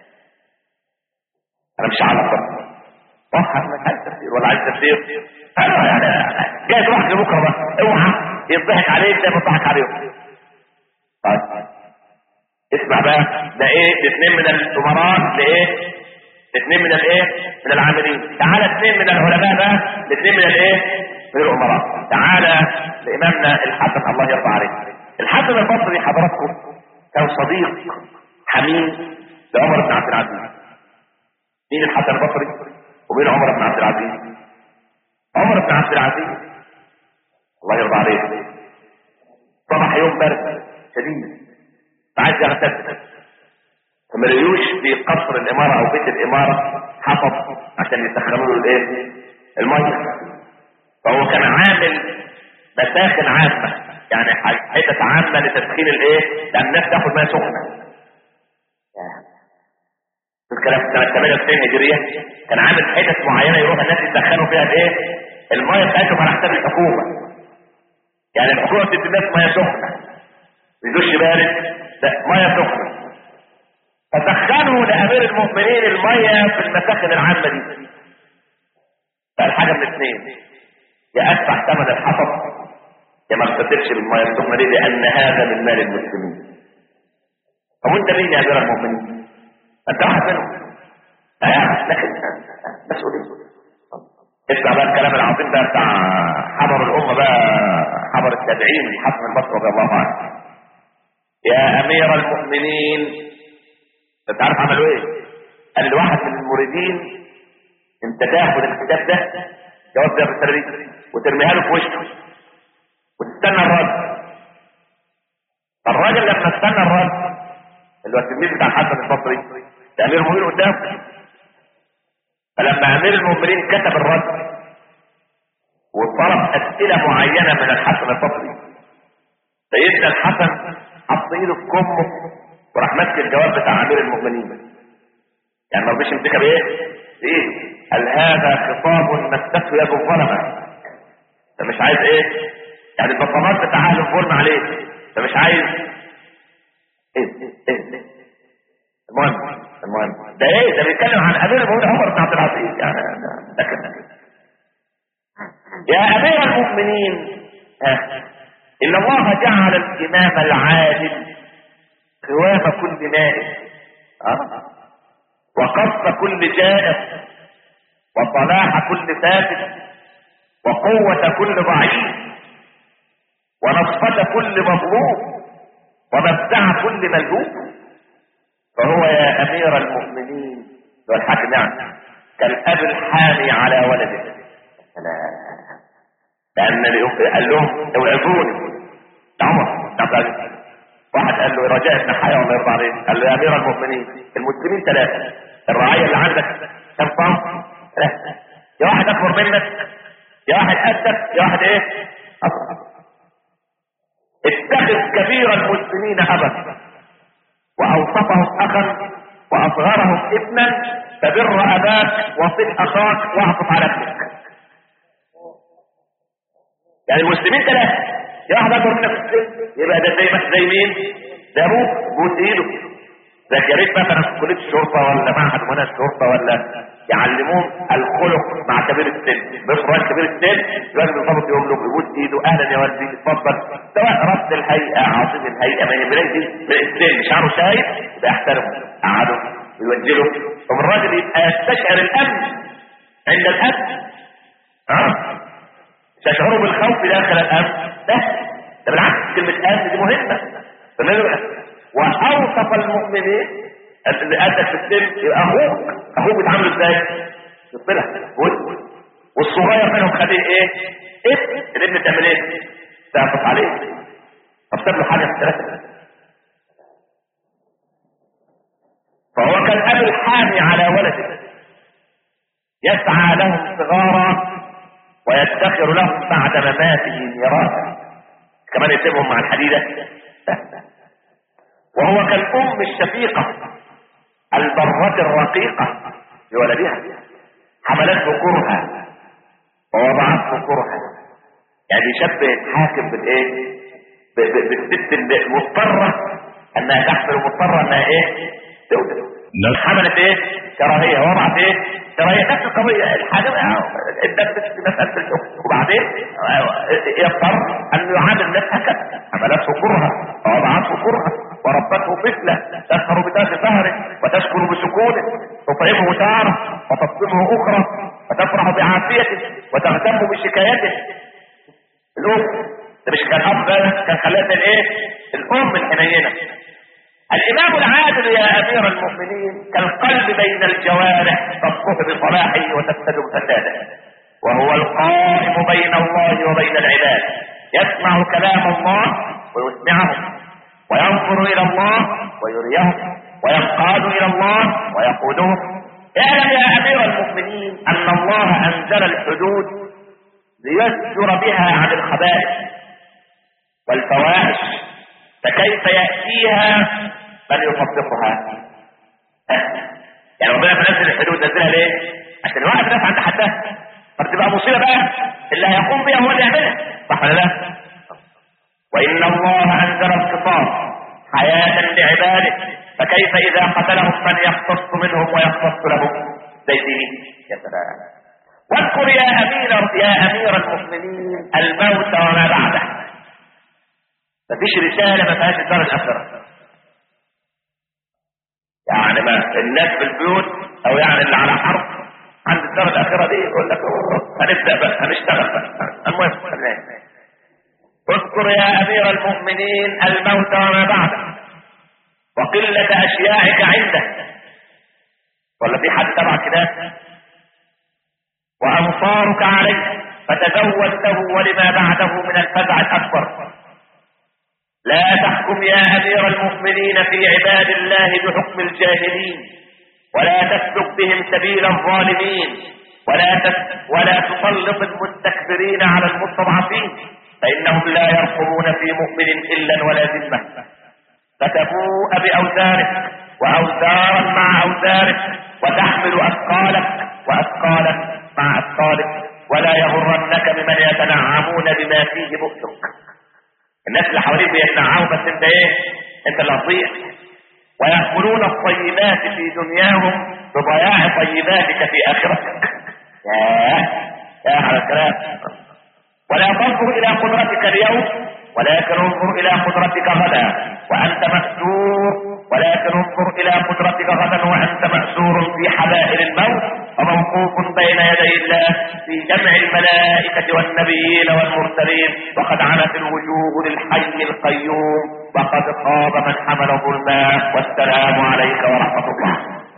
انا مش عارف صح مش عايز تفسير ولا عايز تفسير انا يعني جاي تروح لبكره بقى اوعى يضحك عليك زي ما ضحك عليهم طيب اسمع بقى ده ايه الاثنين من الامراء لايه الاثنين من الايه من العاملين تعالى اثنين من العلماء بقى الاثنين من الايه من الامراء تعالى لامامنا الحسن الله يرضى عليه الحسن البصري حضراتكم كان صديق حميم لعمر بن عبد العزيز مين الحسن البصري ومين عمر بن عبد العزيز عمر بن عبد العزيز الله يرضى عليه صبح يوم برد شديد فعايز يغتسل فما لقيوش في قصر الاماره او بيت الاماره حطب عشان يسخنوا له الايه الميه فهو كان عامل مساخن عامه يعني حتت عامه لتسخين الايه لان الناس تاخد ميه سخنه الكلام سنه 98 هجريه كان عامل حتت معينه يروح الناس يسخنوا فيها الايه الميه بتاعتهم على حساب الحكومه يعني الحكومه بتدي الناس ميه سخنه يدوش بارد لا ميه سخنه فسخنوا لامير المؤمنين الميه في المساخن العامه دي فالحاجه من اثنين يا ادفع ثمن الحطب يا ما تستدرش بالميه السخنه دي لان هذا من مال المسلمين طب وانت مين يا امير المؤمنين؟ انت واحد منهم آه لكن مسؤولين اسمع بقى الكلام العظيم ده بتاع حضر الامه بقى حضر التابعين الحسن البصري رضي الله عنه يا امير المؤمنين انت عارف عملوا ايه قال لواحد من المريدين انت تاخد الكتاب ده جواب ده بالتربيه وترميها له في وشه وتستنى الرد الراجل لما استنى الرد اللي هو التلميذ بتاع الحسن البصري ده امير المؤمنين قدامه فلما امير المؤمنين كتب الرد وطلب اسئله معينه من الحسن البصري سيدنا الحسن حط ايده في كمه وراح ماسك الجواب بتاع امير المؤمنين يعني ما رضيش يمسكها بايه؟ بايه؟ قال هذا خطاب مسته يد الظلمه انت مش عايز ايه؟ يعني البصمات بتاع اهل الظلم عليه انت مش عايز ايه ايه ايه المهم المهم ده ايه ده بيتكلم عن امير المؤمنين عمر بن عبد العزيز يعني ده كده يا امير المؤمنين ها ان الله جعل الامام العادل قوام كل نائب أه؟ وقص كل جائر وصلاح كل فاسد وقوة كل ضعيف ونصفة كل مظلوم ومبدع كل ملهوف فهو يا امير المؤمنين والحاكم يعني كالاب الحامي على ولده لان قال لهم اوعظوني عمر واحد قال له رجاء بن حياة الله يرضى عليه قال له يا امير المؤمنين المسلمين ثلاثه الرعايه اللي عندك كم صنف ثلاثه يا واحد اكبر منك يا واحد قدك يا واحد ايه اصغر اتخذ كبير المسلمين ابا واوسطهم اخا واصغرهم ابنا فبر اباك وصل اخاك واعطف على ابنك يعني المسلمين ثلاثه يا واحد اكبر منك في السن يبقى ده زي زي مين؟ ده ابوك بوس ايده ده يا ريت مثلا في كليه الشرطه ولا معهد منى الشرطه ولا يعلموهم الخلق مع كبير السن بيخرج كبير السن لازم يرتبط يقول له يبوس ايده اهلا يا والدي اتفضل سواء رد الهيئه عظيم الهيئه ما يهمنيش السن شعره شايف يبقى يحترمه قعده ويوجهه ثم الراجل يبقى يستشعر الامن عند الامن اه تشعروا بالخوف داخل الامن ده ده بالعكس كلمه امن دي مهمه واوصف المؤمنين اللي قدك في السن يبقى اخوك اخوك بيتعامل ازاي؟ يطلع والصغير منهم خليه ايه؟ ابن الابن تعمل ايه؟ تعطف عليه طب له حاجه في الثلاثه فهو كالاب الحامي على ولده يسعى لهم صغارا ويدخر لهم بعد مماته ميراثا كمان يسيبهم مع الحديده وهو كالأم الشفيقة البرة الرقيقة بولدها حملته كرها ووضعته كرها يعني يشبه الحاكم بالايه ب- ب- بالست المضطرة انها تحمل مضطرة انها ايه تولد نعم. حملت ايه كراهية وضعت ايه كراهية نفس القضية الحاكم الدم في مسألة الحكم وبعدين آه، يضطر ان يعامل الناس هكذا حملته كرها ووضعته كرها وربته طفلة تسهر بذات سهره وتشكر بسكونه تطعمه تارة وتصدمه اخرى وتفرح بعافيته وتهتم بشكايته الام ده مش كان اب بقى، كان خلاها الايه الام الحنينه الامام العادل يا امير المؤمنين كالقلب بين الجوارح تصبح بصلاحه وتفسد فساده وهو القائم بين الله وبين العباد يسمع كلام الله ويسمعهم وينظر الى الله ويريهم وينقاد الى الله ويقودهم اعلم يا امير المؤمنين ان الله انزل الحدود ليزجر بها عن الخبائث والفواحش فكيف يأتيها من يطبقها يعني ربنا منزل الحدود نزلها ليه عشان الواحد الناس عند حدها فتبقى مصيبة بقى اللي هيقوم بيها هو اللي يعملها صح ولا لا وإن الله أنزل القصاص حياة لعباده فكيف إذا قتلهم من يختص منهم ويختص لهم زي دي يا سلام واذكر يا أمير يا أمير المؤمنين الموت وما بعده مفيش رسالة ما فيهاش الدار الآخرة يعني ما الناس في البيوت أو يعني اللي على حرب عند الدار الآخرة دي يقول لك أوه، هنبدأ بقى هنشتغل بقى المهم خلينا. اذكر يا أمير المؤمنين الموت وما بعده وقلة أشياعك عنده ولا في حد تبع كده وأنصارك عليه فتزود له ولما بعده من الفزع الأكبر لا تحكم يا أمير المؤمنين في عباد الله بحكم الجاهلين ولا تسلك بهم سبيل الظالمين ولا تس ولا تسلط المستكبرين على المستضعفين فإنهم لا يرقبون في مؤمن إلا ولا ذمة فتبوء بأوزارك وأوزارا مع أوزارك وتحمل أثقالك وأثقالا مع أثقالك ولا يغرنك بمن يتنعمون بما فيه بؤسك الناس اللي حواليك بيتنعموا بس انت ايه انت اللي هتضيع ويأكلون الطيبات في دنياهم بضياع طيباتك في آخرتك يا يا على الكلام ولا تنظر إلى قدرتك اليوم ولكن انظر إلى قدرتك غدا وأنت مأسور ولكن انظر إلى قدرتك غدا وأنت مأسور في حبائل الموت وموقوف بين يدي الله في جمع الملائكة والنبيين والمرسلين وقد عنت الوجوه للحي القيوم وقد خاب من حمل ظلما والسلام عليك ورحمة الله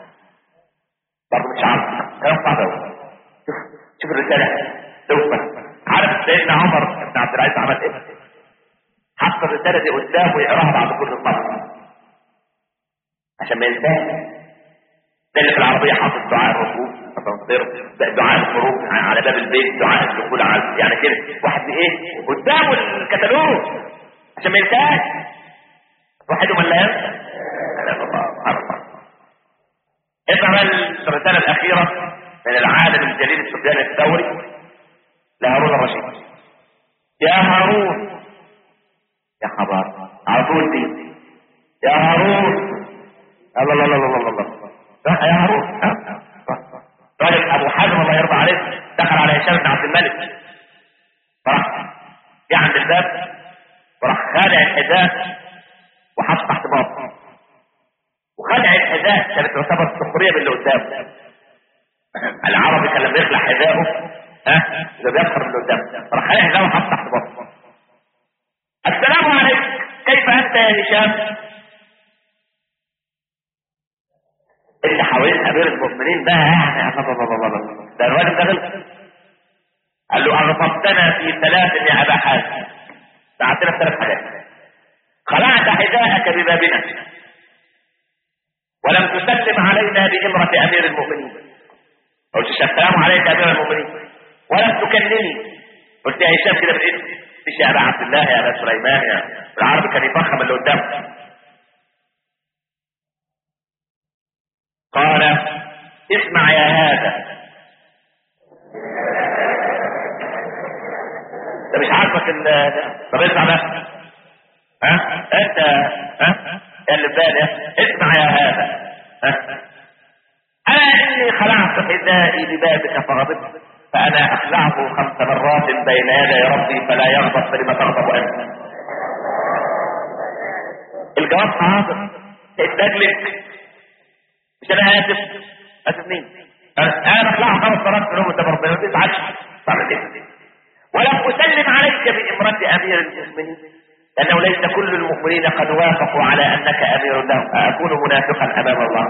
برضه مش عارف كلام صعب أوي. شوف شوف الرسالة شوف عارف سيدنا عمر بن عبد العزيز عمل ايه؟ حط الرسالة دي قدامه ويقراها بعد كل مرة عشان ما ينساش ده اللي في العربية حاطط دعاء الركوب التنصير دعاء الخروج على باب البيت دعاء الدخول على يعني كده واحد ايه قدامه الكتالوج عشان ما ينساش واحد من لا ينسى سبحان الله سبحان الله اسمع بقى الرسالة الأخيرة من العالم الجليل سفيان الثوري لهارون الرشيد يا هارون يا خبر على طول دي يا هارون الله الله الله الله الله الله راح يا هارون ها؟ راجل ابو حازم الله يرضى عليه دخل على هشام بن عبد الملك فراح جه عند الباب وراح خالع الحذاء وحط تحت باطه وخلع الحذاء كانت تعتبر سخريه باللي قدامه العربي كان لما يخلع حذاءه ها ده بيسخر من اللي قدامه فراح خلع حذاءه وحط تحت باطه السلام عليك كيف انت يا هشام اللي حوالين امير المؤمنين بقى يعني الله الله الله الله ده الراجل ده غلط قال له ارفضتنا في ثلاث يا ابا حازم بعتنا في ثلاث حاجات خلعت حذاءك ببابنا ولم تسلم علينا بامرة امير المؤمنين قلت السلام عليك يا امير المؤمنين ولم تكلمني قلت يا هشام كده بالاسم مش يا ابا عبد الله يا ابا سليمان يا العربي كان يفخم اللي قدامه قال اسمع يا هذا ده مش عاجبك ال طب اسمع بقى ها انت ها يا اللي بالي اسمع يا هذا ها انا اني خلعت حذائي لبابك فغضبت فانا اخلعه خمس مرات بين يدي ربي فلا يغضب فلما تغضب انت الجواب حاضر اتدجلك مش انا اسف اسف مين انا بخلعها خمس مرات في نوم قدام ربنا ما تزعلش تعمل ايه ولم اسلم عليك بامرة امير المؤمنين لانه ليس كل المؤمنين قد وافقوا على انك امير لهم اكون منافقا امام الله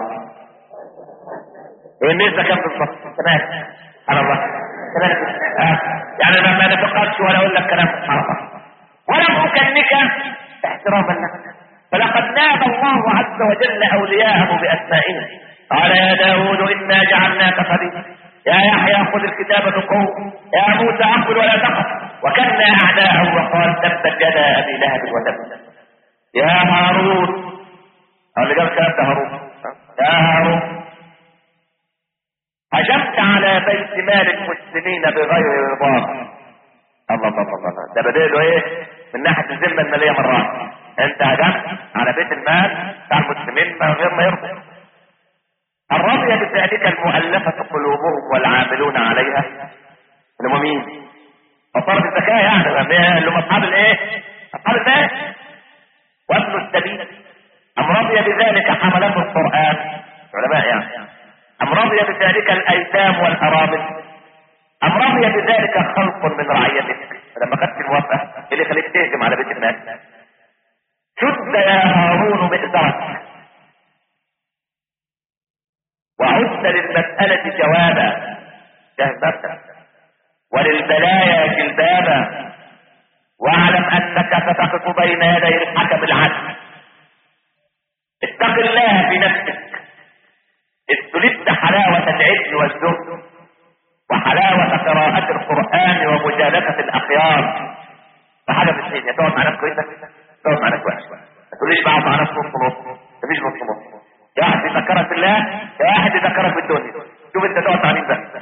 والنسبة كم بالضبط تمام سبحان الله تمام آه. يعني ما ما نفقتش ولا اقول لك كلام سبحان الله ولم اكنك احتراما لك فلقد نادى الله عز وجل اولياءه باسمائهم قال يا داود انا جعلناك خليفه يا يحيى خذ الكتاب بقوه يا موسى اقبل ولا تخف وكنا اعداءه وقال تبت يدا ابي لهب وتب يا هارون اللي قال الكلام ده هارون يا هارون هجمت على بيت مال المسلمين بغير رضاه الله الله الله الله ده بديله ايه من ناحيه الذمه الماليه مرات انت هجمت على بيت المال بتاع المسلمين من غير ما يرضوا الرضي بذلك المؤلفة قلوبهم والعاملون عليها اللي هم مين؟ فصارت الزكاة يعني اللي هم أصحاب الإيه؟ أصحاب المال وابن السبيل أم رضي بذلك حملته القرآن علماء يعني أم رضي بذلك الأيتام والأرامل أم رضي بذلك خلق من رعيتك لما خدت الموافقة اللي خليك تهجم على بيت الناس شد يا هارون مئزرك وعد للمسألة جوابا جهبتا وللبلايا جلبابا واعلم انك ستقف بين يدي الحكم العدل اتق الله في نفسك استلذت حلاوة العلم والزهد وحلاوة قراءة القرآن ومجالسة الأخيار فحاجة في الدنيا تقعد مع ناس كويسة تقعد مع ناس وحشة ما تقوليش بقعد مع ناس نص نص مفيش نص نص يا واحد يذكرك بالله يا واحد يذكرك بالدنيا شوف انت تقعد مع مين بقى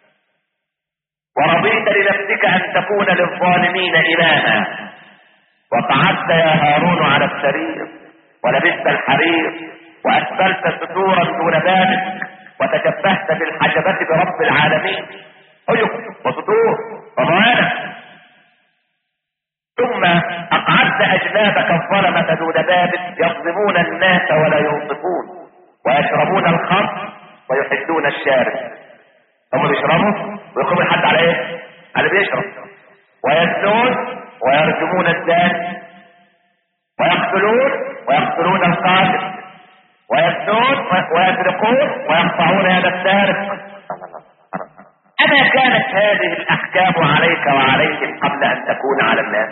ورضيت لنفسك ان تكون للظالمين إلها وقعدت يا هارون على السرير ولبست الحرير وأسفلت ستورا دون بابك وتشبهت بالحجبة برب العالمين حيق وسطور وموانع ثم أقعدت أجنابك الظلمة دون بابك يظلمون الناس ولا ينصفون ويشربون الخمر ويحدون الشارب هم بيشربوا ويقوم الحد على ايه على بيشرب ويزنون ويرجمون الزاني ويقتلون ويقتلون القاتل ويزنون ويسرقون ويقطعون يد السارق أما كانت هذه الأحكام عليك وعليهم قبل أن تكون على الناس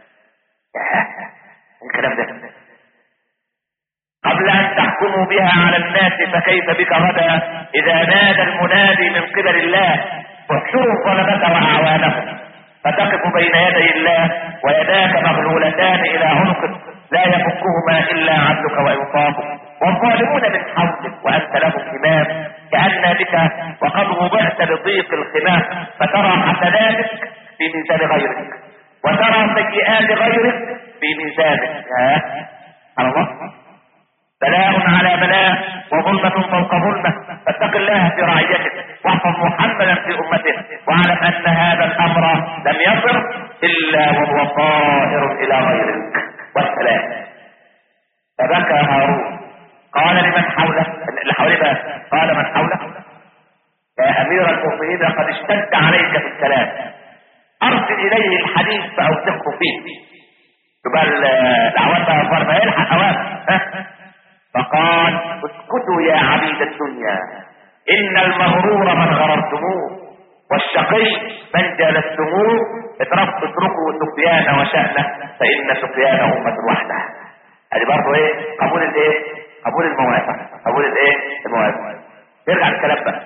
الكلام ده قبل أن تحكموا بها على الناس فكيف بك غدا إذا نادى المنادي من قبل الله واحشروا الظلمة وأعوانهم فتقف بين يدي الله ويداك مغلولتان إلى عنقك لا يفكهما إلا عدلك وإنصافك والظالمون من حولك وأنت لهم إمام كأن بك وقد وضعت بضيق الخلاف فترى حسناتك في ميزان غيرك وترى سيئات غيرك في ميزانك ها على الله بلاء على بلاء وظلمة فوق ظلمة فاتق الله في رعيتك واحفظ محمدا في امته واعلم ان هذا الامر لم يصر الا وهو طائر الى غيرك والسلام فبكى هارون قال لمن حوله اللي حوله بقى قال من حوله يا امير المؤمنين قد اشتد عليك في الكلام ارسل اليه الحديث فاوثقه فيه يبقى العوام بقى ما يلحق اوام فقال اسكتوا يا عبيد الدنيا ان المغرور من غررتموه والشقي من جالستموه اتركوا سفيان وشأنه فإن سفيان أمة وحده ادي برضه ايه قبول الايه قبول الموافقة قبول الايه الموافقة نرجع الكلام بقى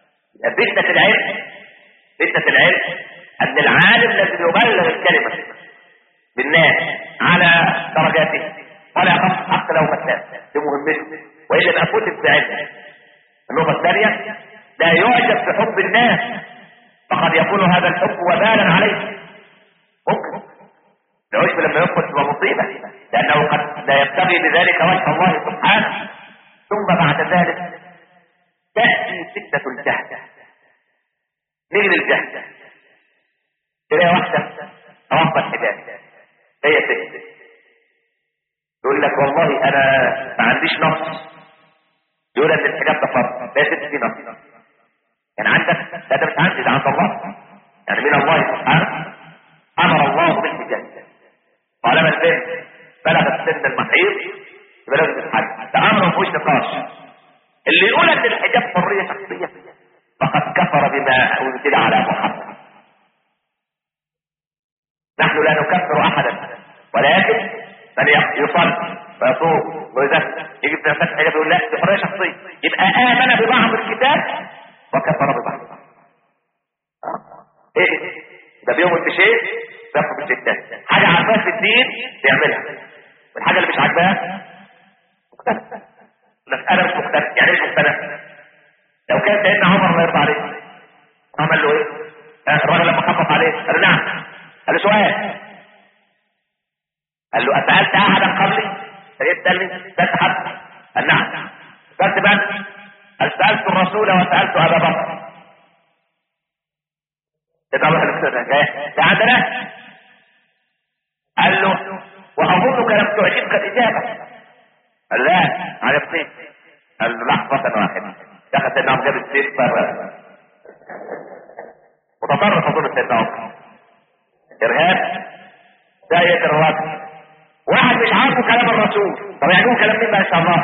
فتنة العلم فتنة العلم ان العالم لازم يبلغ الكلمة بالناس على درجاته ولا يخاف حتى لو مثلا دي مهمته والا يبقى فوت في علمه النقطه الثانيه لا يعجب بحب الناس فقد يكون هذا الحب وبالا عليه ممكن العجب لما يدخل تبقى مصيبه لانه قد لا يبتغي بذلك وجه الله سبحانه ثم بعد ذلك تاتي فتنه الجهل مين الجهل تلاقي واحده رب الحجاب هي ست يقول لك والله انا ما عنديش نص يقول ان الحجاب ده فرض لا ست في نص يعني عندك لا ده مش عندي ده عند الله يعني من الله سبحانه امر الله بالحجاب طالما البنت بلغت سن المحيض يبقى لازم تتحجب ده امر ما فيهوش نقاش اللي يقول ان الحجاب حريه شخصيه فقد كفر بما انزل على محمد نحن لا نكفر احدا ولكن من يصلي ويصوم ويزكي يجي في فتح حجاب يقول لا دي حريه شخصيه يبقى امن ببعض الكتاب وكفر ببعض آه. ايه ده بيوم بشيء بياخد بالشتات حاجه عارفاها في الدين بيعملها والحاجه اللي مش عاجباها مختلف لك انا مش مختلف يعني ايش مختلف لو كان سيدنا عمر الله يرضى عليه عمل له ايه آه، الراجل لما خبط عليه قال له نعم قال له سؤال قال له اسالت احدا قبلي سيد قال لي سالت حد قال نعم سالت من قال سالت الرسول وسالت ابا بكر سيدنا عمر قال له جاي ده عندنا قال له واظنك لم تعجبك الاجابه قال لا عجبتني قال له لحظه واحده دخل سيدنا عمر جاب السيف بره متطرف اظن سيدنا عمر ارهاب ده يقدر الراجل واحد مش عارفه كلام الرسول طب يعجبه كلام مين بقى ان شاء الله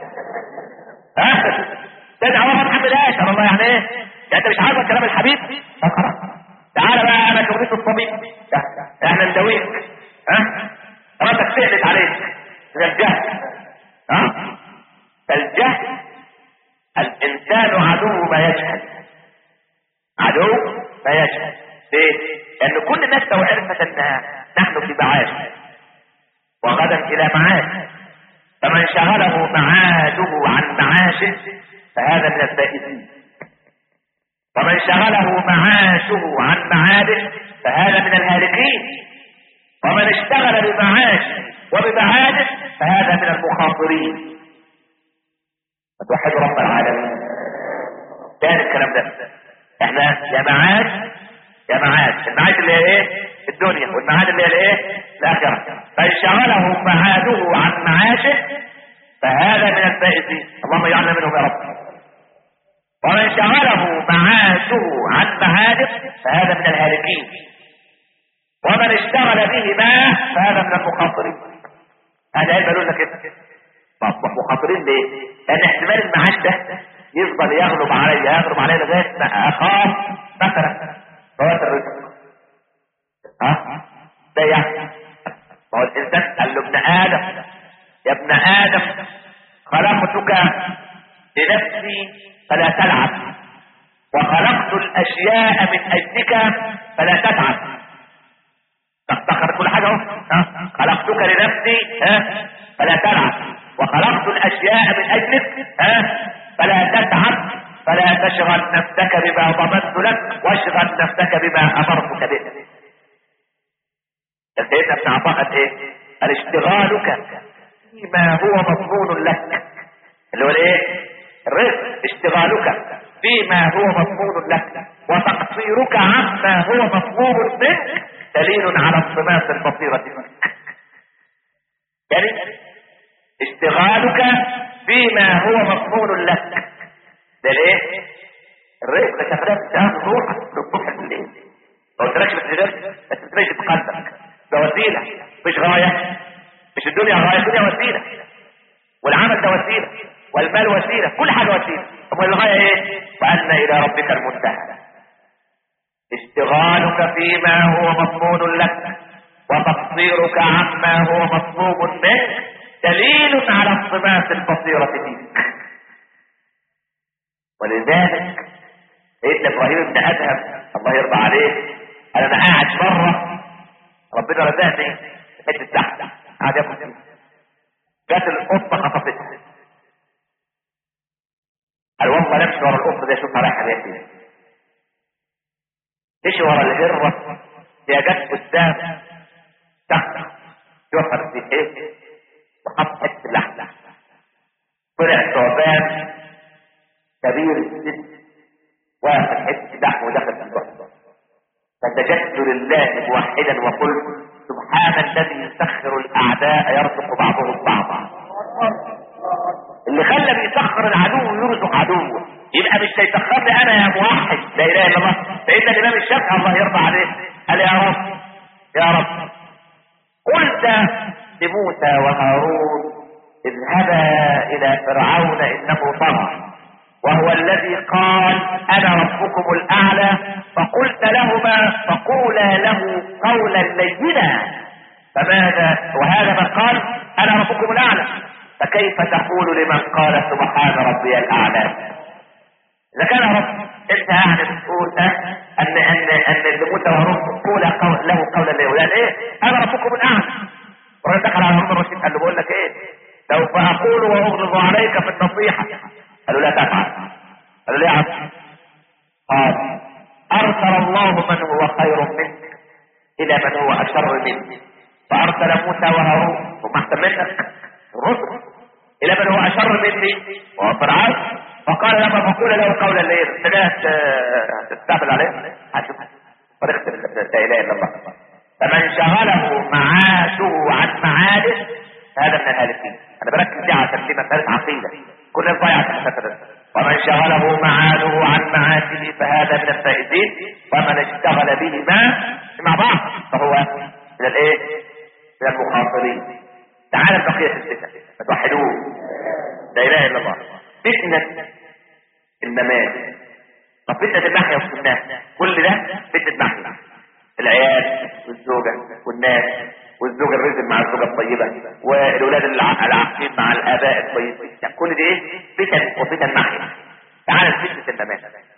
ها سيدنا عمر ما تحملهاش قال الله يعني ايه يعني انت مش عارف كلام الحبيب طب خلاص تعالى بقى انا شغلتي الطبيب احنا نداويك ها راسك سهلت عليك من الجهل ها فالجهل الانسان عدو ما يجهل عدو ما يجهل ليه؟ لان كل الناس لو عرفت ان نحن في معاش وغدا الى معاش فمن شغله معاده عن معاشه فهذا من الفائزين ومن شغله معاشه عن معاده فهذا من الهالكين ومن اشتغل بمعاشه وبمعاده فهذا من المخاطرين فتوحد رب العالمين كان الكلام ده احنا يا معاد يا معاد المعاد اللي هي ايه الدنيا والمعاد اللي هي الايه الاخره فان شغله معاده عن معاشه فهذا من الفائزين اللهم اجعلنا منهم يا رب ومن شغله معاشه عن معاده فهذا من الهالكين ومن اشتغل بهما فهذا من المخاطرين هذا علم قالوا لك كده طب مخاطرين ليه؟ لان احتمال المعاش ده يفضل يغلب علي يغلب علي لغايه ما اخاف مثلا فوات الرزق ها؟ ده يعني ما هو الانسان قال له ابن ادم يا ابن ادم خلقتك لنفسي فلا تلعب وخلقت الاشياء من اجلك فلا تتعب تفتخر كل حاجه اهو خلقتك لنفسي ها فلا تلعب وخلقت الاشياء من اجلك ها فلا تتعب فلا تشغل نفسك بما ضمنت لك واشغل نفسك بما امرتك به سيدنا ابن عطاء قال ايه قال اشتغالك فيما هو مضمون لك اللي هو الايه الرزق اشتغالك فيما هو مضمون لك وتقصيرك عما هو مطلوب منك دليل على انطماس البصيرة منك يعني اشتغالك فيما هو مضمون لك ده ليه الرزق ده شغال ده روحك للصبح بالليل ما قلتلكش بتدرس بس بتدرس بقلبك ده وسيله مش غايه مش الدنيا غايه الدنيا وسيله والعمل ده وسيله والمال وسيله كل حاجه وسيله طب الغايه ايه وان الى ربك المنتهى اشتغالك فيما هو مضمون لك وتقصيرك عما هو مطلوب منك دليل على انطماس البصيرة فيك ولذلك سيدنا ابراهيم بن ادهم الله يرضى عليه قال انا قاعد بره ربنا رزقني حته لحم قاعد ياكل فيها جت القطه خطفتها قال والله نمشي ورا القطه دي اشوفها رايحه جايه فين مشي ورا الهره هي جت قدام تحت يوفر في ايه وحط حته لحم طلع ثعبان كبير السن واخد حته لحم ودخل في البحر فسجدت لله موحدا وقلت سبحان الذي يسخر الاعداء يرزق بعضهم بعضا اللي خلى بيسخر العدو ويرزق عدوه يبقى مش هيسخرني انا يا موحد لا اله الا الله سيدنا الامام الشافعي الله يرضى عليه قال يا رب يا رب قلت لموسى وهارون اذهبا الى فرعون انه طغى وهو الذي قال انا ربكم الاعلى فقلت لهما فقولا له قولا لينا فماذا وهذا من قال انا ربكم الاعلى فكيف تقول لمن قال سبحان ربي الاعلى اذا كان رب انت يعني بتقول ان ان ان اللي موسى وهارون قول قول له قولا لينا يعني ايه انا ربكم الاعلى الراجل دخل على هارون الرشيد قال له بقول لك ايه سوف اقول واغلظ عليك في النصيحه قالوا لا تفعل قالوا ليه يا عم قال ارسل الله من هو خير منك الى من هو اشر منك فارسل موسى وهارون هم احسن منك الرسل الى من هو اشر مني وهو فرعون فقال لما فقول له قولا ليه انت هتستقبل عليه هشوف طريقه لا اله الا الله فمن شغله معاشه عن معاده هذا من الهالكين انا بركز دي عشان دي مساله عقيده كل الضيعة في الفترة ومن شغله معاده عن معاشه فهذا من الفائزين ومن اشتغل بهما مع بعض فهو من الايه من المخاطرين تعالى بقية الفتن فتوحدوه لا اله الا الله فتنة الممات طب فتنة المحيا والسنة كل ده فتنة محيا العيال والزوجة والناس والزوج الرزق مع الزوجة الطيبة والولاد العاقلين مع الآباء الطيبين يعني كل دي ايه فتن وفتن محيا تعال الفتنة النماذج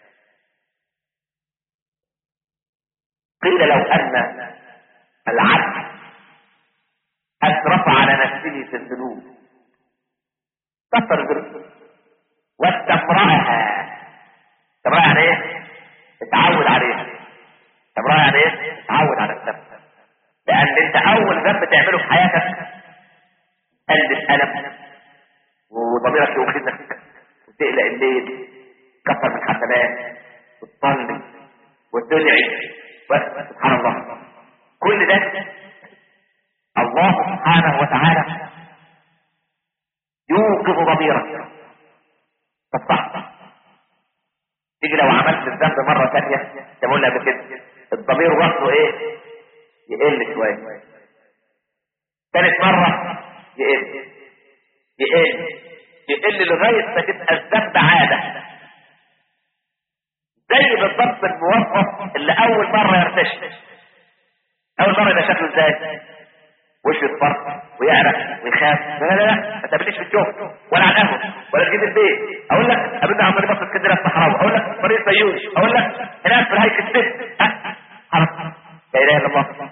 قيل لو أن العبد أسرف على نفسه في الذنوب كفر الذنوب واستمرأها استمرأها يعني ايه؟ اتعود عليها استمرأها يعني ايه؟ اتعود على الذنب لان انت اول ذنب تعمله في حياتك قلب الالم وضميرك يوخذك وتقلق الليل كثر من الحسنات وتصلي وتدعي سبحان الله كل ده الله سبحانه وتعالى يوقظ ضميرك تصح تيجي لو عملت الذنب مرة ثانية تقول لها بكده الضمير وصله ايه يقل شوية ثالث مرة يقل يقل يقل لغاية ما تبقى الذنب عادة زي بالضبط الموظف اللي أول مرة يرتشي أول مرة يبقى شكله ازاي؟ وشه يصفر ويعرق ويخاف لا لا لا ما تقابلنيش في الشغل ولا على القهوه ولا تجيب البيت اقول لك قابلنا عم طريق اسكندريه الصحراوي اقول لك طريق بيوش اقول لك هناك في الهيك الست خلاص لا اله الا الله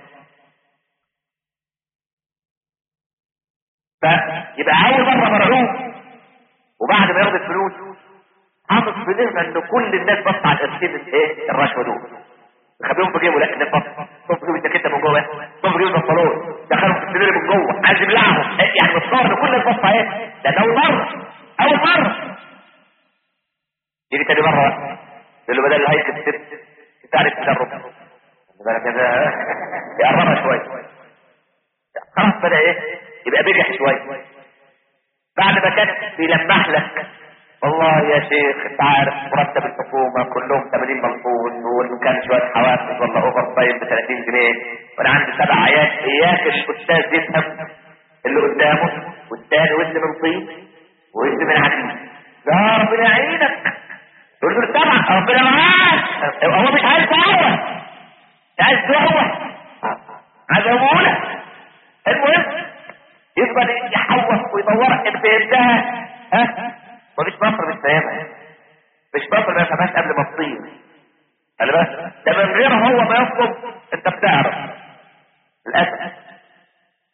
فيبقى اول مره مرعوب وبعد ما ياخد الفلوس حاطط في ذهنه ان كل الناس بص على القرشين ايه الرشوه دول يخبيهم في جيبه لا الناس بص صف في جيبه الجاكيته من جوه صف في جيبه البنطلون دخلهم في السرير من جوه عايز يبلعهم يعني متصور ان كل البص ايه ده اول مره اول مره يجي تاني مره بقى يقول له بدل الهيك الست تعرف تجرب بالك كده يقربها شويه خلاص بدا ايه يبقى بجح شويه بعد ما كان بيلمح لك والله يا شيخ انت عارف مرتب الحكومه كلهم 80 ملفوظ وان كان شويه حوافز ولا اوفر تايم ب 30 جنيه وانا عندي سبع عيال اياك الاستاذ يفهم اللي قدامه والتاني وزن من طين وزن من عديد يا ربنا يعينك يقول له طبعا ربنا معاك هو مش عايز دعوه عايز دعوه عايز امونه المهم يفضل يحوط ويدورك انت انتهى ها مفيش مصر مش فاهمها مش مصر ما يفهمهاش قبل ما تطير قال بس ده من غير هو ما يطلب انت بتعرف للاسف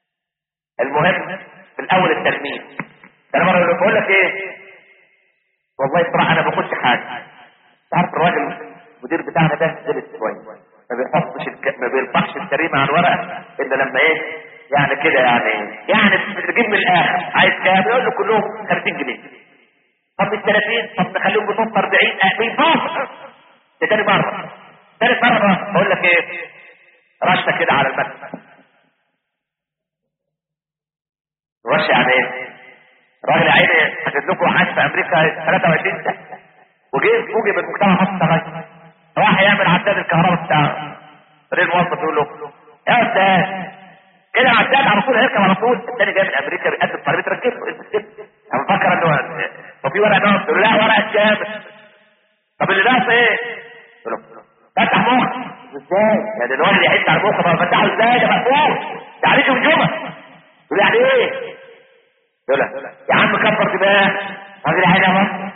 المهم في الاول التلميذ انا مره بقول لك ايه والله بصراحه انا ما باخدش حاجه تعرف الراجل المدير بتاعنا ده غلط شويه ما بيحطش الك... ما بيرفعش الكريمه عن ورقه الا لما ايه يعني كده يعني يعني بتجيب من الاخر عايز كام يقول له كلهم 30 جنيه طب ال 30 طب نخليهم بنص 40 بينصف ده تاني مره ثالث مره بقول لك ايه رشه كده على المكتب رشه يعني ايه راجل يا عيني حكيت لكم عاش في امريكا 23 سنه وجه فوجئ بالمجتمع مصر غير راح يعمل عداد الكهرباء بتاعه بعدين الموظف يقول له يا استاذ كده عداد على طول هيركب على طول الثاني جاي من امريكا بيقدم طلبيه تركبه انا مفكر انه طب في ورقه ناقص يقول له لا ورقه جامد طب اللي ناقص ايه؟ يقول له فتح مخ ازاي؟ يعني الواحد يحس على المخ طب فتحه ازاي ده مقفول ده عليك الجمعه يقول يعني ايه؟ يقول له يا عم كبر دماغ راجل حاجه يا مصر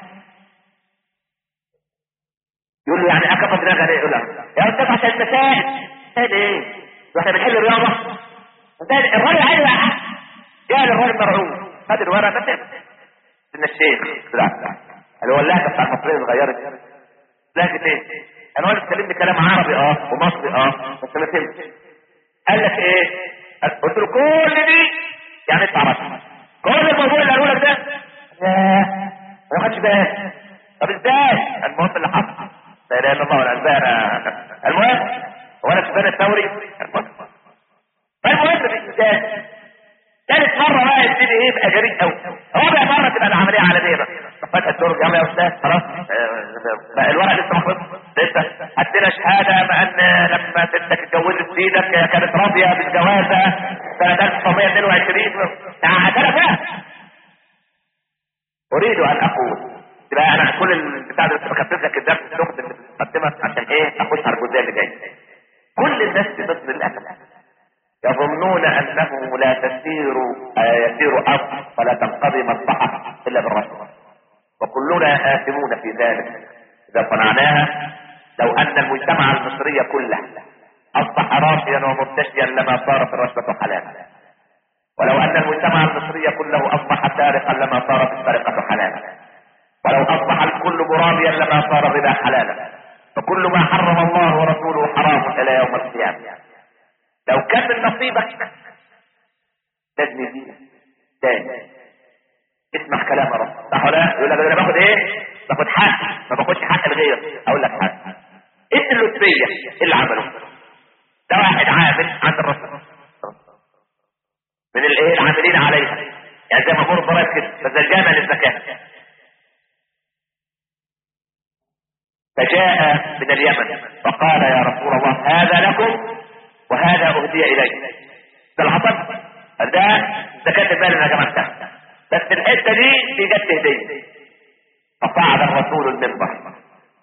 يقول له يعني اكبر دماغ ليه؟ يقول له يا استاذ عشان المسائل مسائل ايه؟ واحنا بنحل الرياضه مسائل الراجل عادي بقى جاء الراجل مرعوب خد الورقه كتب ان الشيخ لا قال هو اللهجه بتاع المصريه اتغيرت لهجه ايه؟ انا وانا اتكلمت كلام عربي اه ومصري اه بس ما فهمتش قال لك ايه؟ قلت له كل دي يعني انت عرفت كل الموضوع اللي قالوا لك ده ياه ما خدش بالي طب ازاي؟ المهم اللي حصل لا اله الا الله والالبان المهم هو انا سفيان الثوري المهم فالمهم ازاي؟ ثالث مرة بقى يبتدي ايه يبقى جريء قوي رابع مرة تبقى العملية عالمية بقى فتح الدرج يلا يا استاذ خلاص بقى الورق لسه ما خلصش لسه هدينا شهادة بأن لما ستك اتجوزت سيدك كانت راضية بالجوازة سنة 1922 اعترف بقى اريد ان اقول يبقى انا كل البتاع ده بكتب لك الدرس الشغل اللي بتقدمها عشان ايه اخش على الجزئيه اللي جايه كل الناس في مصر للاسف يظنون انه لا تسير يسير ارض ولا تنقضي مصلحه الا بالرشوه وكلنا آثمون في ذلك اذا صنعناها لو ان المجتمع المصري كله اصبح راشيا ومرتشيا لما صارت الرشوه حلالا ولو ان المجتمع المصري كله اصبح سارقا لما صارت السرقه حلالا ولو اصبح الكل مرابيا لما صار الربا حلالا فكل ما حرم الله ورسوله حرام الى يوم القيامه لو كان من نصيبك لازم يزيد تاني اسمع كلام رب صح ولا يقول لك انا باخد ايه باخد حق ما باخدش حق الغير اقول لك حق ايه اللطفيه ايه اللي عمله ده واحد عامل عند الرسول من الايه العاملين عليها يعني زي ما بقول ضرائب كده بس الجامع للزكاه فجاء من اليمن فقال يا رسول الله هذا لكم وهذا اهدي اليك ده العطب ده زكاة المال اللي انا جمعتها بس الحته دي في جت هديه فصعد الرسول المنبر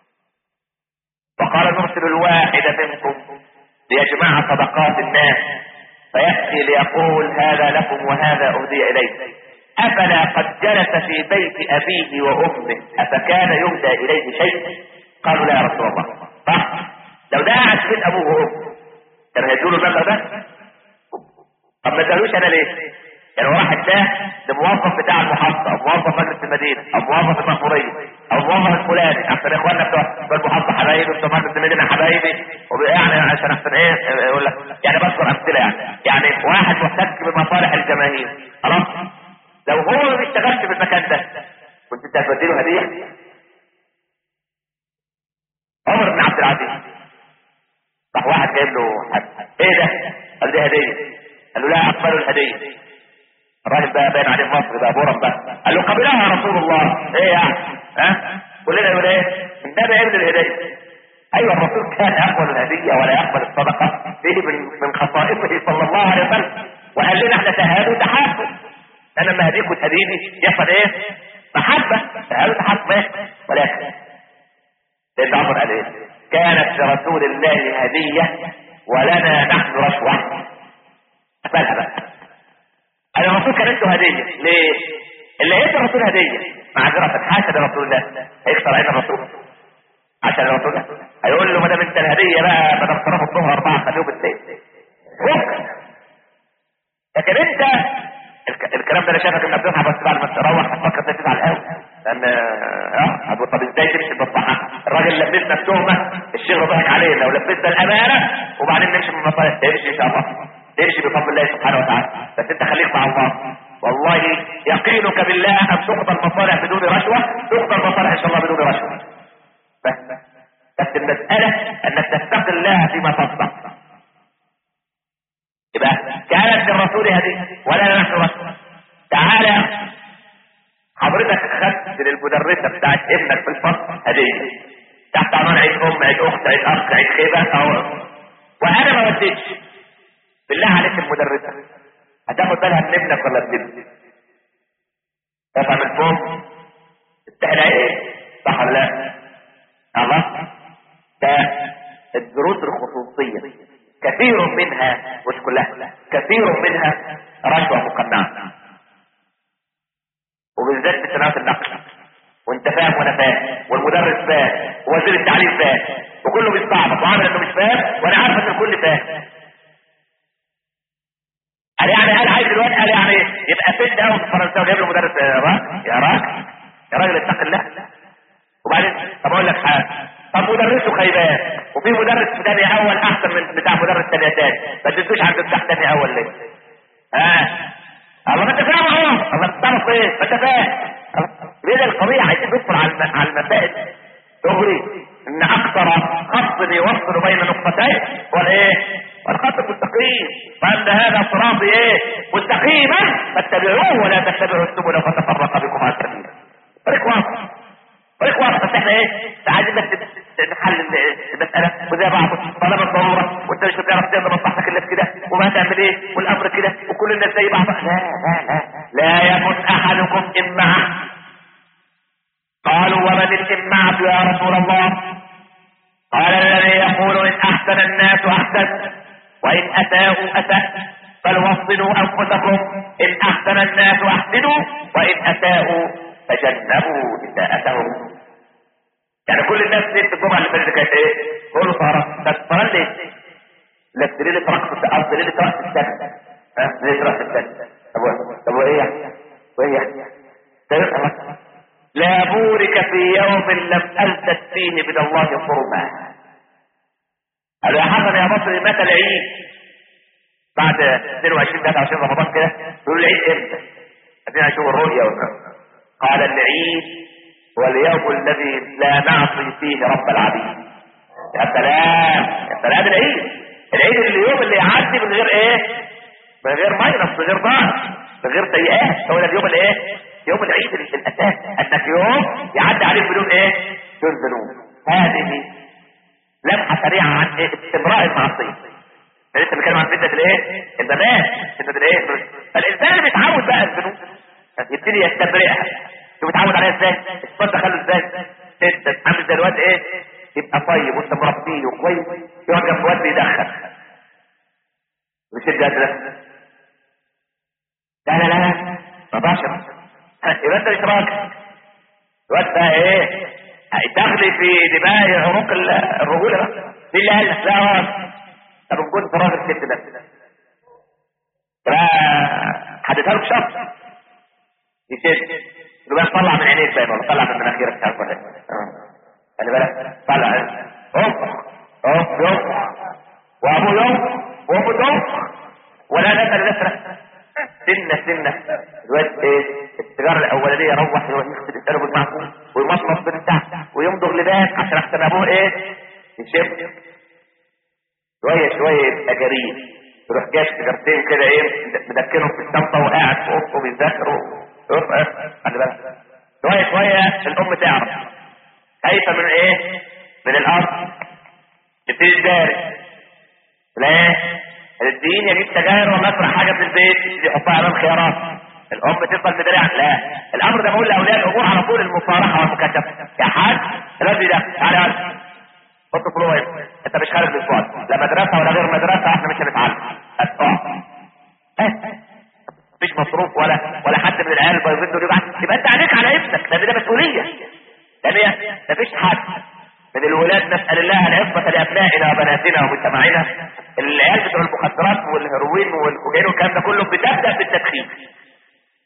وقال نرسل الواحد منكم ليجمع صدقات الناس فيأتي ليقول هذا لكم وهذا أهدي إليك أفلا قد جلس في بيت أبيه وأمه أفكان يهدى إليه شيء قالوا لا يا رسول الله صح لو ده قاعد في بيت أبوه وأمه كان هيدوا له المبلغ ده طب ما ادالوش انا ليه يعني واحد ده ده موظف بتاع المحافظه او موظف مجلس المدينه او موظف المأموريه او موظف الفلاني عشان اخواننا بتوع بتوع المحافظه حبايبي بتوع مجلس المدينه حبايبي يعني عشان احسن ايه يقول لك يعني بذكر امثله يعني يعني واحد محتك بمصالح الجماهير خلاص لو هو ما بيشتغلش في المكان ده كنت انت هتوديله هديه عمر بن عبد العزيز راح واحد جايب له حد ايه ده؟ قال دي هديه قال له لا اقبل الهديه الراجل بقى باين عليه مصر بقى بورم بقى قال له قبلها يا رسول الله ايه يعني ها كلنا يقول ايه النبي ابن الهديه ايوه الرسول كان يقبل الهديه ولا يقبل الصدقه دي من من خصائصه صلى الله عليه وسلم وقال لنا احنا تهادوا تحابوا انا لما هديك وتهديني يحصل ايه محبه تهادوا تحابوا ايه ولكن سيدنا عمر قال ايه كانت لرسول الله هديه ولنا نحن رشوه اقبلها بقى انا الرسول كان عنده هديه ليه؟ اللي هيدي الرسول هديه معذره حاشا لرسول الله هيكسر عين الرسول عشان الرسول ده هيقول له ما دام انت الهديه بقى بدل صلاه الظهر اربعه خليهم بالليل لكن انت الكلام ده انا شايفك انك بتضحك بس بعد ما تروح هتفكر تزعل قوي لان اه ابو طب ازاي تمشي بالصحة الراجل لبسنا التهمة الشيخ ضحك علينا ولبسنا الامانة وبعدين نمشي من المصالح تمشي ان شاء الله تمشي بفضل الله سبحانه وتعالى بس انت خليك مع الله والله يقينك بالله ان تقضى المصالح بدون رشوة تقضى المصالح ان شاء الله بدون رشوة بس بس المسألة انك تتقي الله فيما تصنع يبقى كانت للرسول هذه ولا نحن رسول تعالى حضرتك خدت للمدرسة بتاعت ابنك في الفصل هدية تحت عنوان عيد ام عيد اخت عيد اخ عيد خيبة او وانا ما وديتش بالله عليك المدرسة هتاخد بالها من ابنك ولا ابنك تفهم الفهم تستحل ايه صح ولا لا الله ده الدروس الخصوصية كثير منها مش كلها كثير منها رشوة مقنعة وبالذات في سنوات النقل وانت فاهم وانا فاهم والمدرس فاهم ووزير التعليم فاهم وكله بيستعبط وعامل انه مش فاهم وانا عارف ان الكل فاهم قال يعني قال عايز الواد قال يعني يبقى فين قوي في الفرنساوي جايب له مدرس يا راجل يا راجل يا راجل اتق الله وبعدين طب اقول لك حاجه طب مدرسه خيبان وفي مدرس في تاني اول احسن من بتاع مدرس تاني تاني ما تدوش عند بتاع تاني اول ليه ها الله ما انت فاهم اهو الله بتعرف ايه ما انت فاهم ليه ده القضيه عايزين ندخل على الم- على المسائل دغري ان اكثر خط يوصل بين نقطتين هو الايه والخط المستقيم وان هذا صراطي ايه مستقيما فاتبعوه ولا تتبعوا السبل فتفرق بكم عن سبيله طريق واضح طريق واضح بس احنا ايه عايزين بس نحل المسألة وزي بعض طالما الضرورة وانت مش بتعرف تعمل مصلحتك الا كده وما هتعمل ايه والامر كده وكل الناس زي بعض لا لا لا لا يكن احدكم امعة قالوا ومن الامعة يا رسول الله قال الذي يقول ان احسن الناس احسن وان اساءوا اساء بل وصلوا انفسكم ان احسن الناس احسنوا وان اساءوا تجنبوا اساءتهم يعني كل الناس دي في الجمعه اللي فاتت كانت ايه؟ كله سهران بس سهران ليه؟ لا ليله رقص قصدي ليله رقص السنه ها ليله رقص السنه طب و- طب وايه يعني؟ وايه يعني؟ ده خلاص لا بورك في يوم لم ألتت فيه من الله حرما قالوا يا حسن يا مصري متى العيد بعد 22 23 رمضان كده يقولوا العيد امتى؟ عايزين نشوف الرؤيا والرؤيا قال العيد هو اليوم الذي لا نعصي فيه رب العبيد يا سلام يا سلام العيد العيد اليوم اللي يعدي من غير ايه من غير ماينس من غير ضعف من غير سيئات هو ده اليوم الايه يوم العيد اللي في الاساس انك يوم يعدي عليك بدون ايه بدون ذنوب هذه لمحه سريعه عن ايه استمراء المعصيه احنا لسه بنتكلم عن فتنه الايه البنات فتنه الايه فالانسان اللي بيتعود بقى الذنوب يبتدي يستبرئها شوف بيتعود عليها ازاي الصوت دخله ازاي انت عامل زي الواد ايه يبقى طيب وانت مربيه وكويس يقعد جنب واد بيدخن مش الجد ده لا لا لا لا ما باشر يبقى انت مش راجل الواد ده ايه هيدخلي في دماء عروق ال- الرجوله بقى مين اللي قال لك لا راجل طب ان كنت راجل كده بس حددها له بشرط يشد يبقى طلع من عينيك باين ولا طلع من مناخيرك مش عارف ولا ايه اه. خلي بالك طلع انفخ انفخ ينفخ وابوه ينفخ وامه تنفخ ولا نسأل نسرة سنة سنة الواد ايه السيجارة الأولانية روح يغسل لسانه بالمعقول ويمصمص بالبتاع ويمضغ لباس عشان احسن ابوه ايه يشم شوية شوية يبقى جريء يروح جايب سيجارتين كده ايه مدكنهم في الشنطة وقاعد في اوضته بيذاكر يرفع خلي بالك شوية شوية الأم تعرف خايفة من ايه من الأرض تبتدي تداري لا الدين يجيب سجاير ولا اسرع حاجه في البيت يحطها امام خيارات الام تفضل مداري عن لا الامر ده بقول لاولياء الامور على طول المصارحه والمكاتبه يا حاج الذي ده تعالى يا ولد. حط فلوس انت مش خارج الاسبوع لا مدرسه ولا غير مدرسه احنا مش هنتعلم اسبوع مفيش مصروف ولا ولا حد من العيال البيضين دول يبعت يبقى انت عليك على ابنك لان ده مسؤوليه لان هي مفيش حد من الولاد نسأل الله العفة لأبنائنا وبناتنا ومجتمعنا العيال بتوع المخدرات والهيروين والكوكايين والكلام ده كله بتبدأ بالتدخين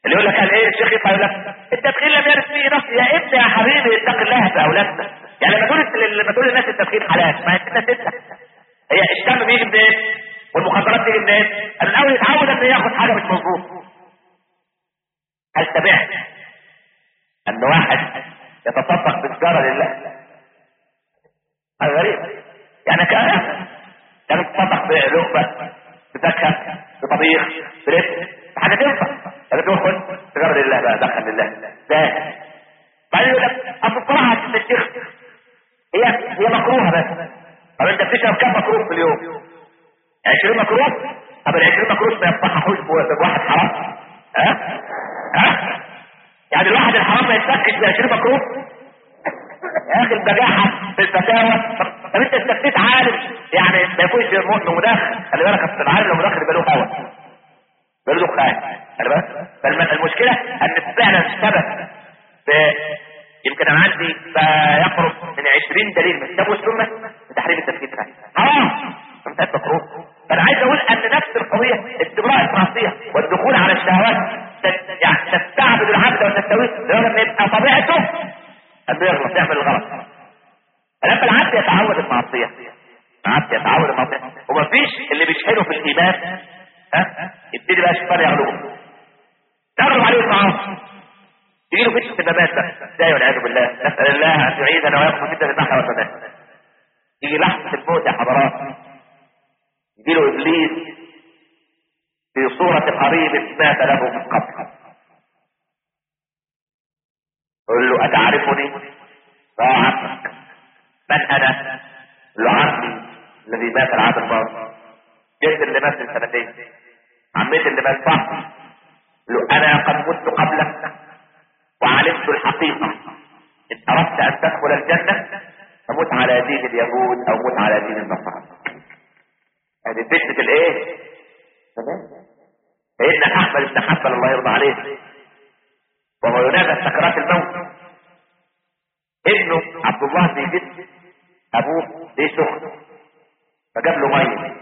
اللي يقول لك قال ايه الشيخ يطلع يقول لك التدخين لم يرد فيه نص يا ابني يا حبيبي اتق الله في اولادنا يعني لما تقول لما تقول للناس التدخين حلال ما انت انت هي الدم بيجي منين والمخدرات تيجي منين الاول يتعود انه ياخد حاجه مش مظبوط هل سمعت ان واحد يتصدق بسجاره لله هذا غريب يعني كان كان يتصدق بلقمه بزكاه بطبيخ بلبس حاجه تنفع لكن تقول خد سجاره لله بقى دخل لله ازاي بعدين يقول لك اصل الصراحه الشيخ هي هي مكروهه بس طب انت بتشرب كم مكروه في اليوم 20 مكروه طب ال 20 مكروه ما يصححوش بواحد حرام ها ها يعني الواحد الحرام ما يتسكش ب 20 مكروه يا اخي البجاحه في الفتاوى طب, طب انت استفتيت عالم يعني ما يكونش مؤمن مدخن خلي بالك اصل العالم لو مدخن يبقى له هوا يبقى له دخان خلي بالك فالمشكله ان فعلا ثبت يمكن انا عندي يقرب من 20 دليل من الكتاب والسنه بتحريم التفكير حرام انت مكروه فانا عايز اقول ان نفس القضيه استبراء المعصيه والدخول على الشهوات يعني تستعبد العبد وتستويه لدرجه ان يبقى طبيعته انه يغلط يعمل الغلط فلما العبد يتعود المعصيه العبد يتعود المعصيه ومفيش اللي بيشحنه في الايمان ها يبتدي بقى الشيطان يغلبه تغلب عليه المعاصي يجي له فتنه النبات بقى ازاي والعياذ بالله نسال الله ان يعيدنا ويقف فتنه المحيا والممات يجي لحظه الموت يا حضرات يجي له ابليس في صورة قريب مات له من قبل يقول له أتعرفني؟ فأعرفك من أنا؟ له عمي الذي مات العام الماضي جد اللي مات من سنتين عمتي اللي مات صاحبي له أنا قد مت قبلك وعلمت الحقيقة إن أردت أن تدخل الجنة فمت على دين اليهود أو مت على دين النصارى هذه فتنة الإيه؟ تمام سيدنا أحمد بن حنبل الله يرضى عليه وهو ينادى سكرات الموت ابنه عبد الله بن جد أبوه ليه سخن فجاب له مية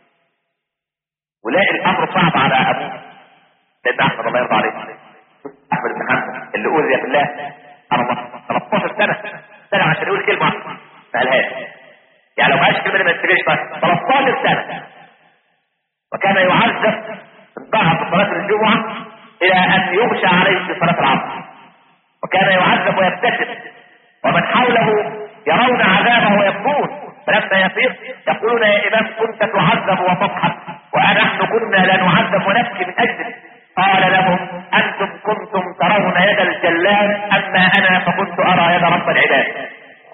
ولاقي الأمر صعب على أبوه سيدنا أحمد الله يرضى عليه احمد بن حنبل اللي اوذي في الله 13 سنه سنه عشان يقول كلمه واحده ما قالهاش يعني لو ما قالش كلمه ما يستجيش بس 13 سنه وكان يعذب انتهى في صلاه الجمعه الى ان يغشى عليه في صلاه العصر وكان يعذب ويبتسم ومن حوله يرون عذابه ويبكون فلما يفيق يقولون يا امام كنت تعذب وتضحك ونحن كنا لا نعذب ونبكي من اجلك قال لهم انتم كنتم ترون يد الجلاد اما انا فكنت ارى يد رب العباد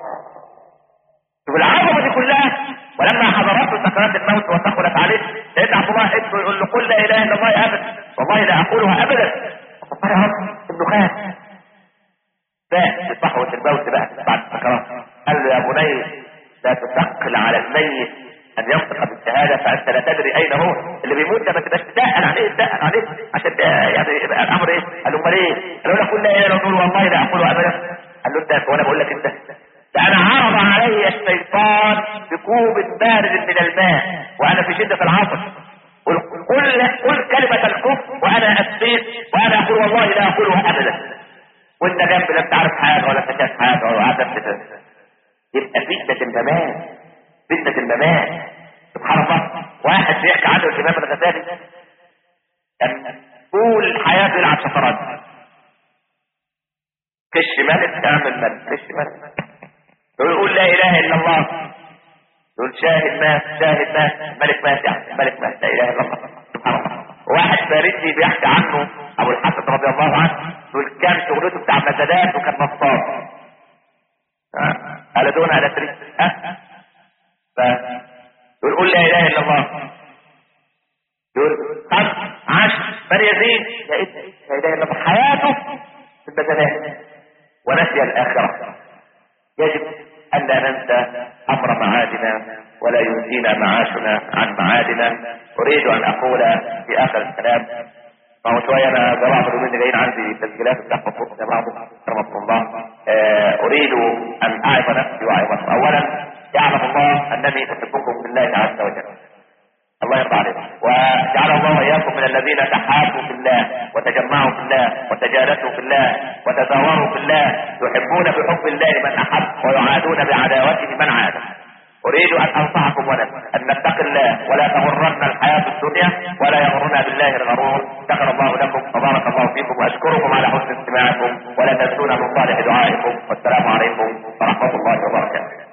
شوف العظمه دي كلها ولما حضرته سكرات الموت وثقلت عليه سيدنا عبد الله ابنه يقول له قل لا اله الا الله ابدا والله لا اقولها ابدا فقال يا رب ابنه خاف فات بصحوة الموت بقى بعد السكرات قال له يا بني لا تثقل على الميت ان ينطق بالشهاده فانت لا تدري اين هو اللي بيموت ده ما تبقاش تسال عليه تسال عليه عشان يعني يبقى الامر ايه؟ قال له امال ايه؟ قال له قل لا اله الا الله والله لا اقول ابدا قال له انت وانا بقول لك انت ده انا عرض علي الشيطان بكوب بارد من الماء وانا في شده العصر قل قل قل كلمه الكفر وانا اسفيت وانا اقول والله لا اقولها ابدا وانت جنب لا انت عارف حاجه ولا انت شايف حاجه ولا عارف يبقى فتنه الممات فتنة الممات سبحان الله واحد بيحكي عنه الإمام الغزالي كان طول حياته يلعب شطرنج كش ملك تعمل ملك كش ملك يقول لا إله إلا الله يقول شاهد مات شاهد مات ملك مات يعني ملك مات لا إله إلا الله سبحان الله واحد فارسي بيحكي عنه أبو الحسن رضي الله عنه يقول كان شغلته بتاع مسادات وكان نصاب قال دون على تريد ها يقول قل لا اله الا الله يقول خمس عشر بني يزيد لا اله الا الله حياته في البدنات ونسي الاخره يجب ان لا ننسى امر معادنا ولا ينسينا معاشنا عن معادنا اريد ان اقول في اخر الكلام ما هو شويه انا جماعه اليومين جايين عندي تسجيلات بتاع خطوط بعض رحمه الله آه اريد ان اعظ نفسي واعظكم اولا يعلم الله انني احبكم بالله عز وجل الله يرضى عليكم وجعل الله واياكم من الذين تحابوا في الله وتجمعوا في الله وتجالسوا في الله وتزاوروا في الله يحبون بحب الله من احب ويعادون بعداوته من عاد اريد ان انصحكم ونفسي ان نتقي الله ولا تغرنا الحياه الدنيا ولا يغرنا بالله الغرور ذكر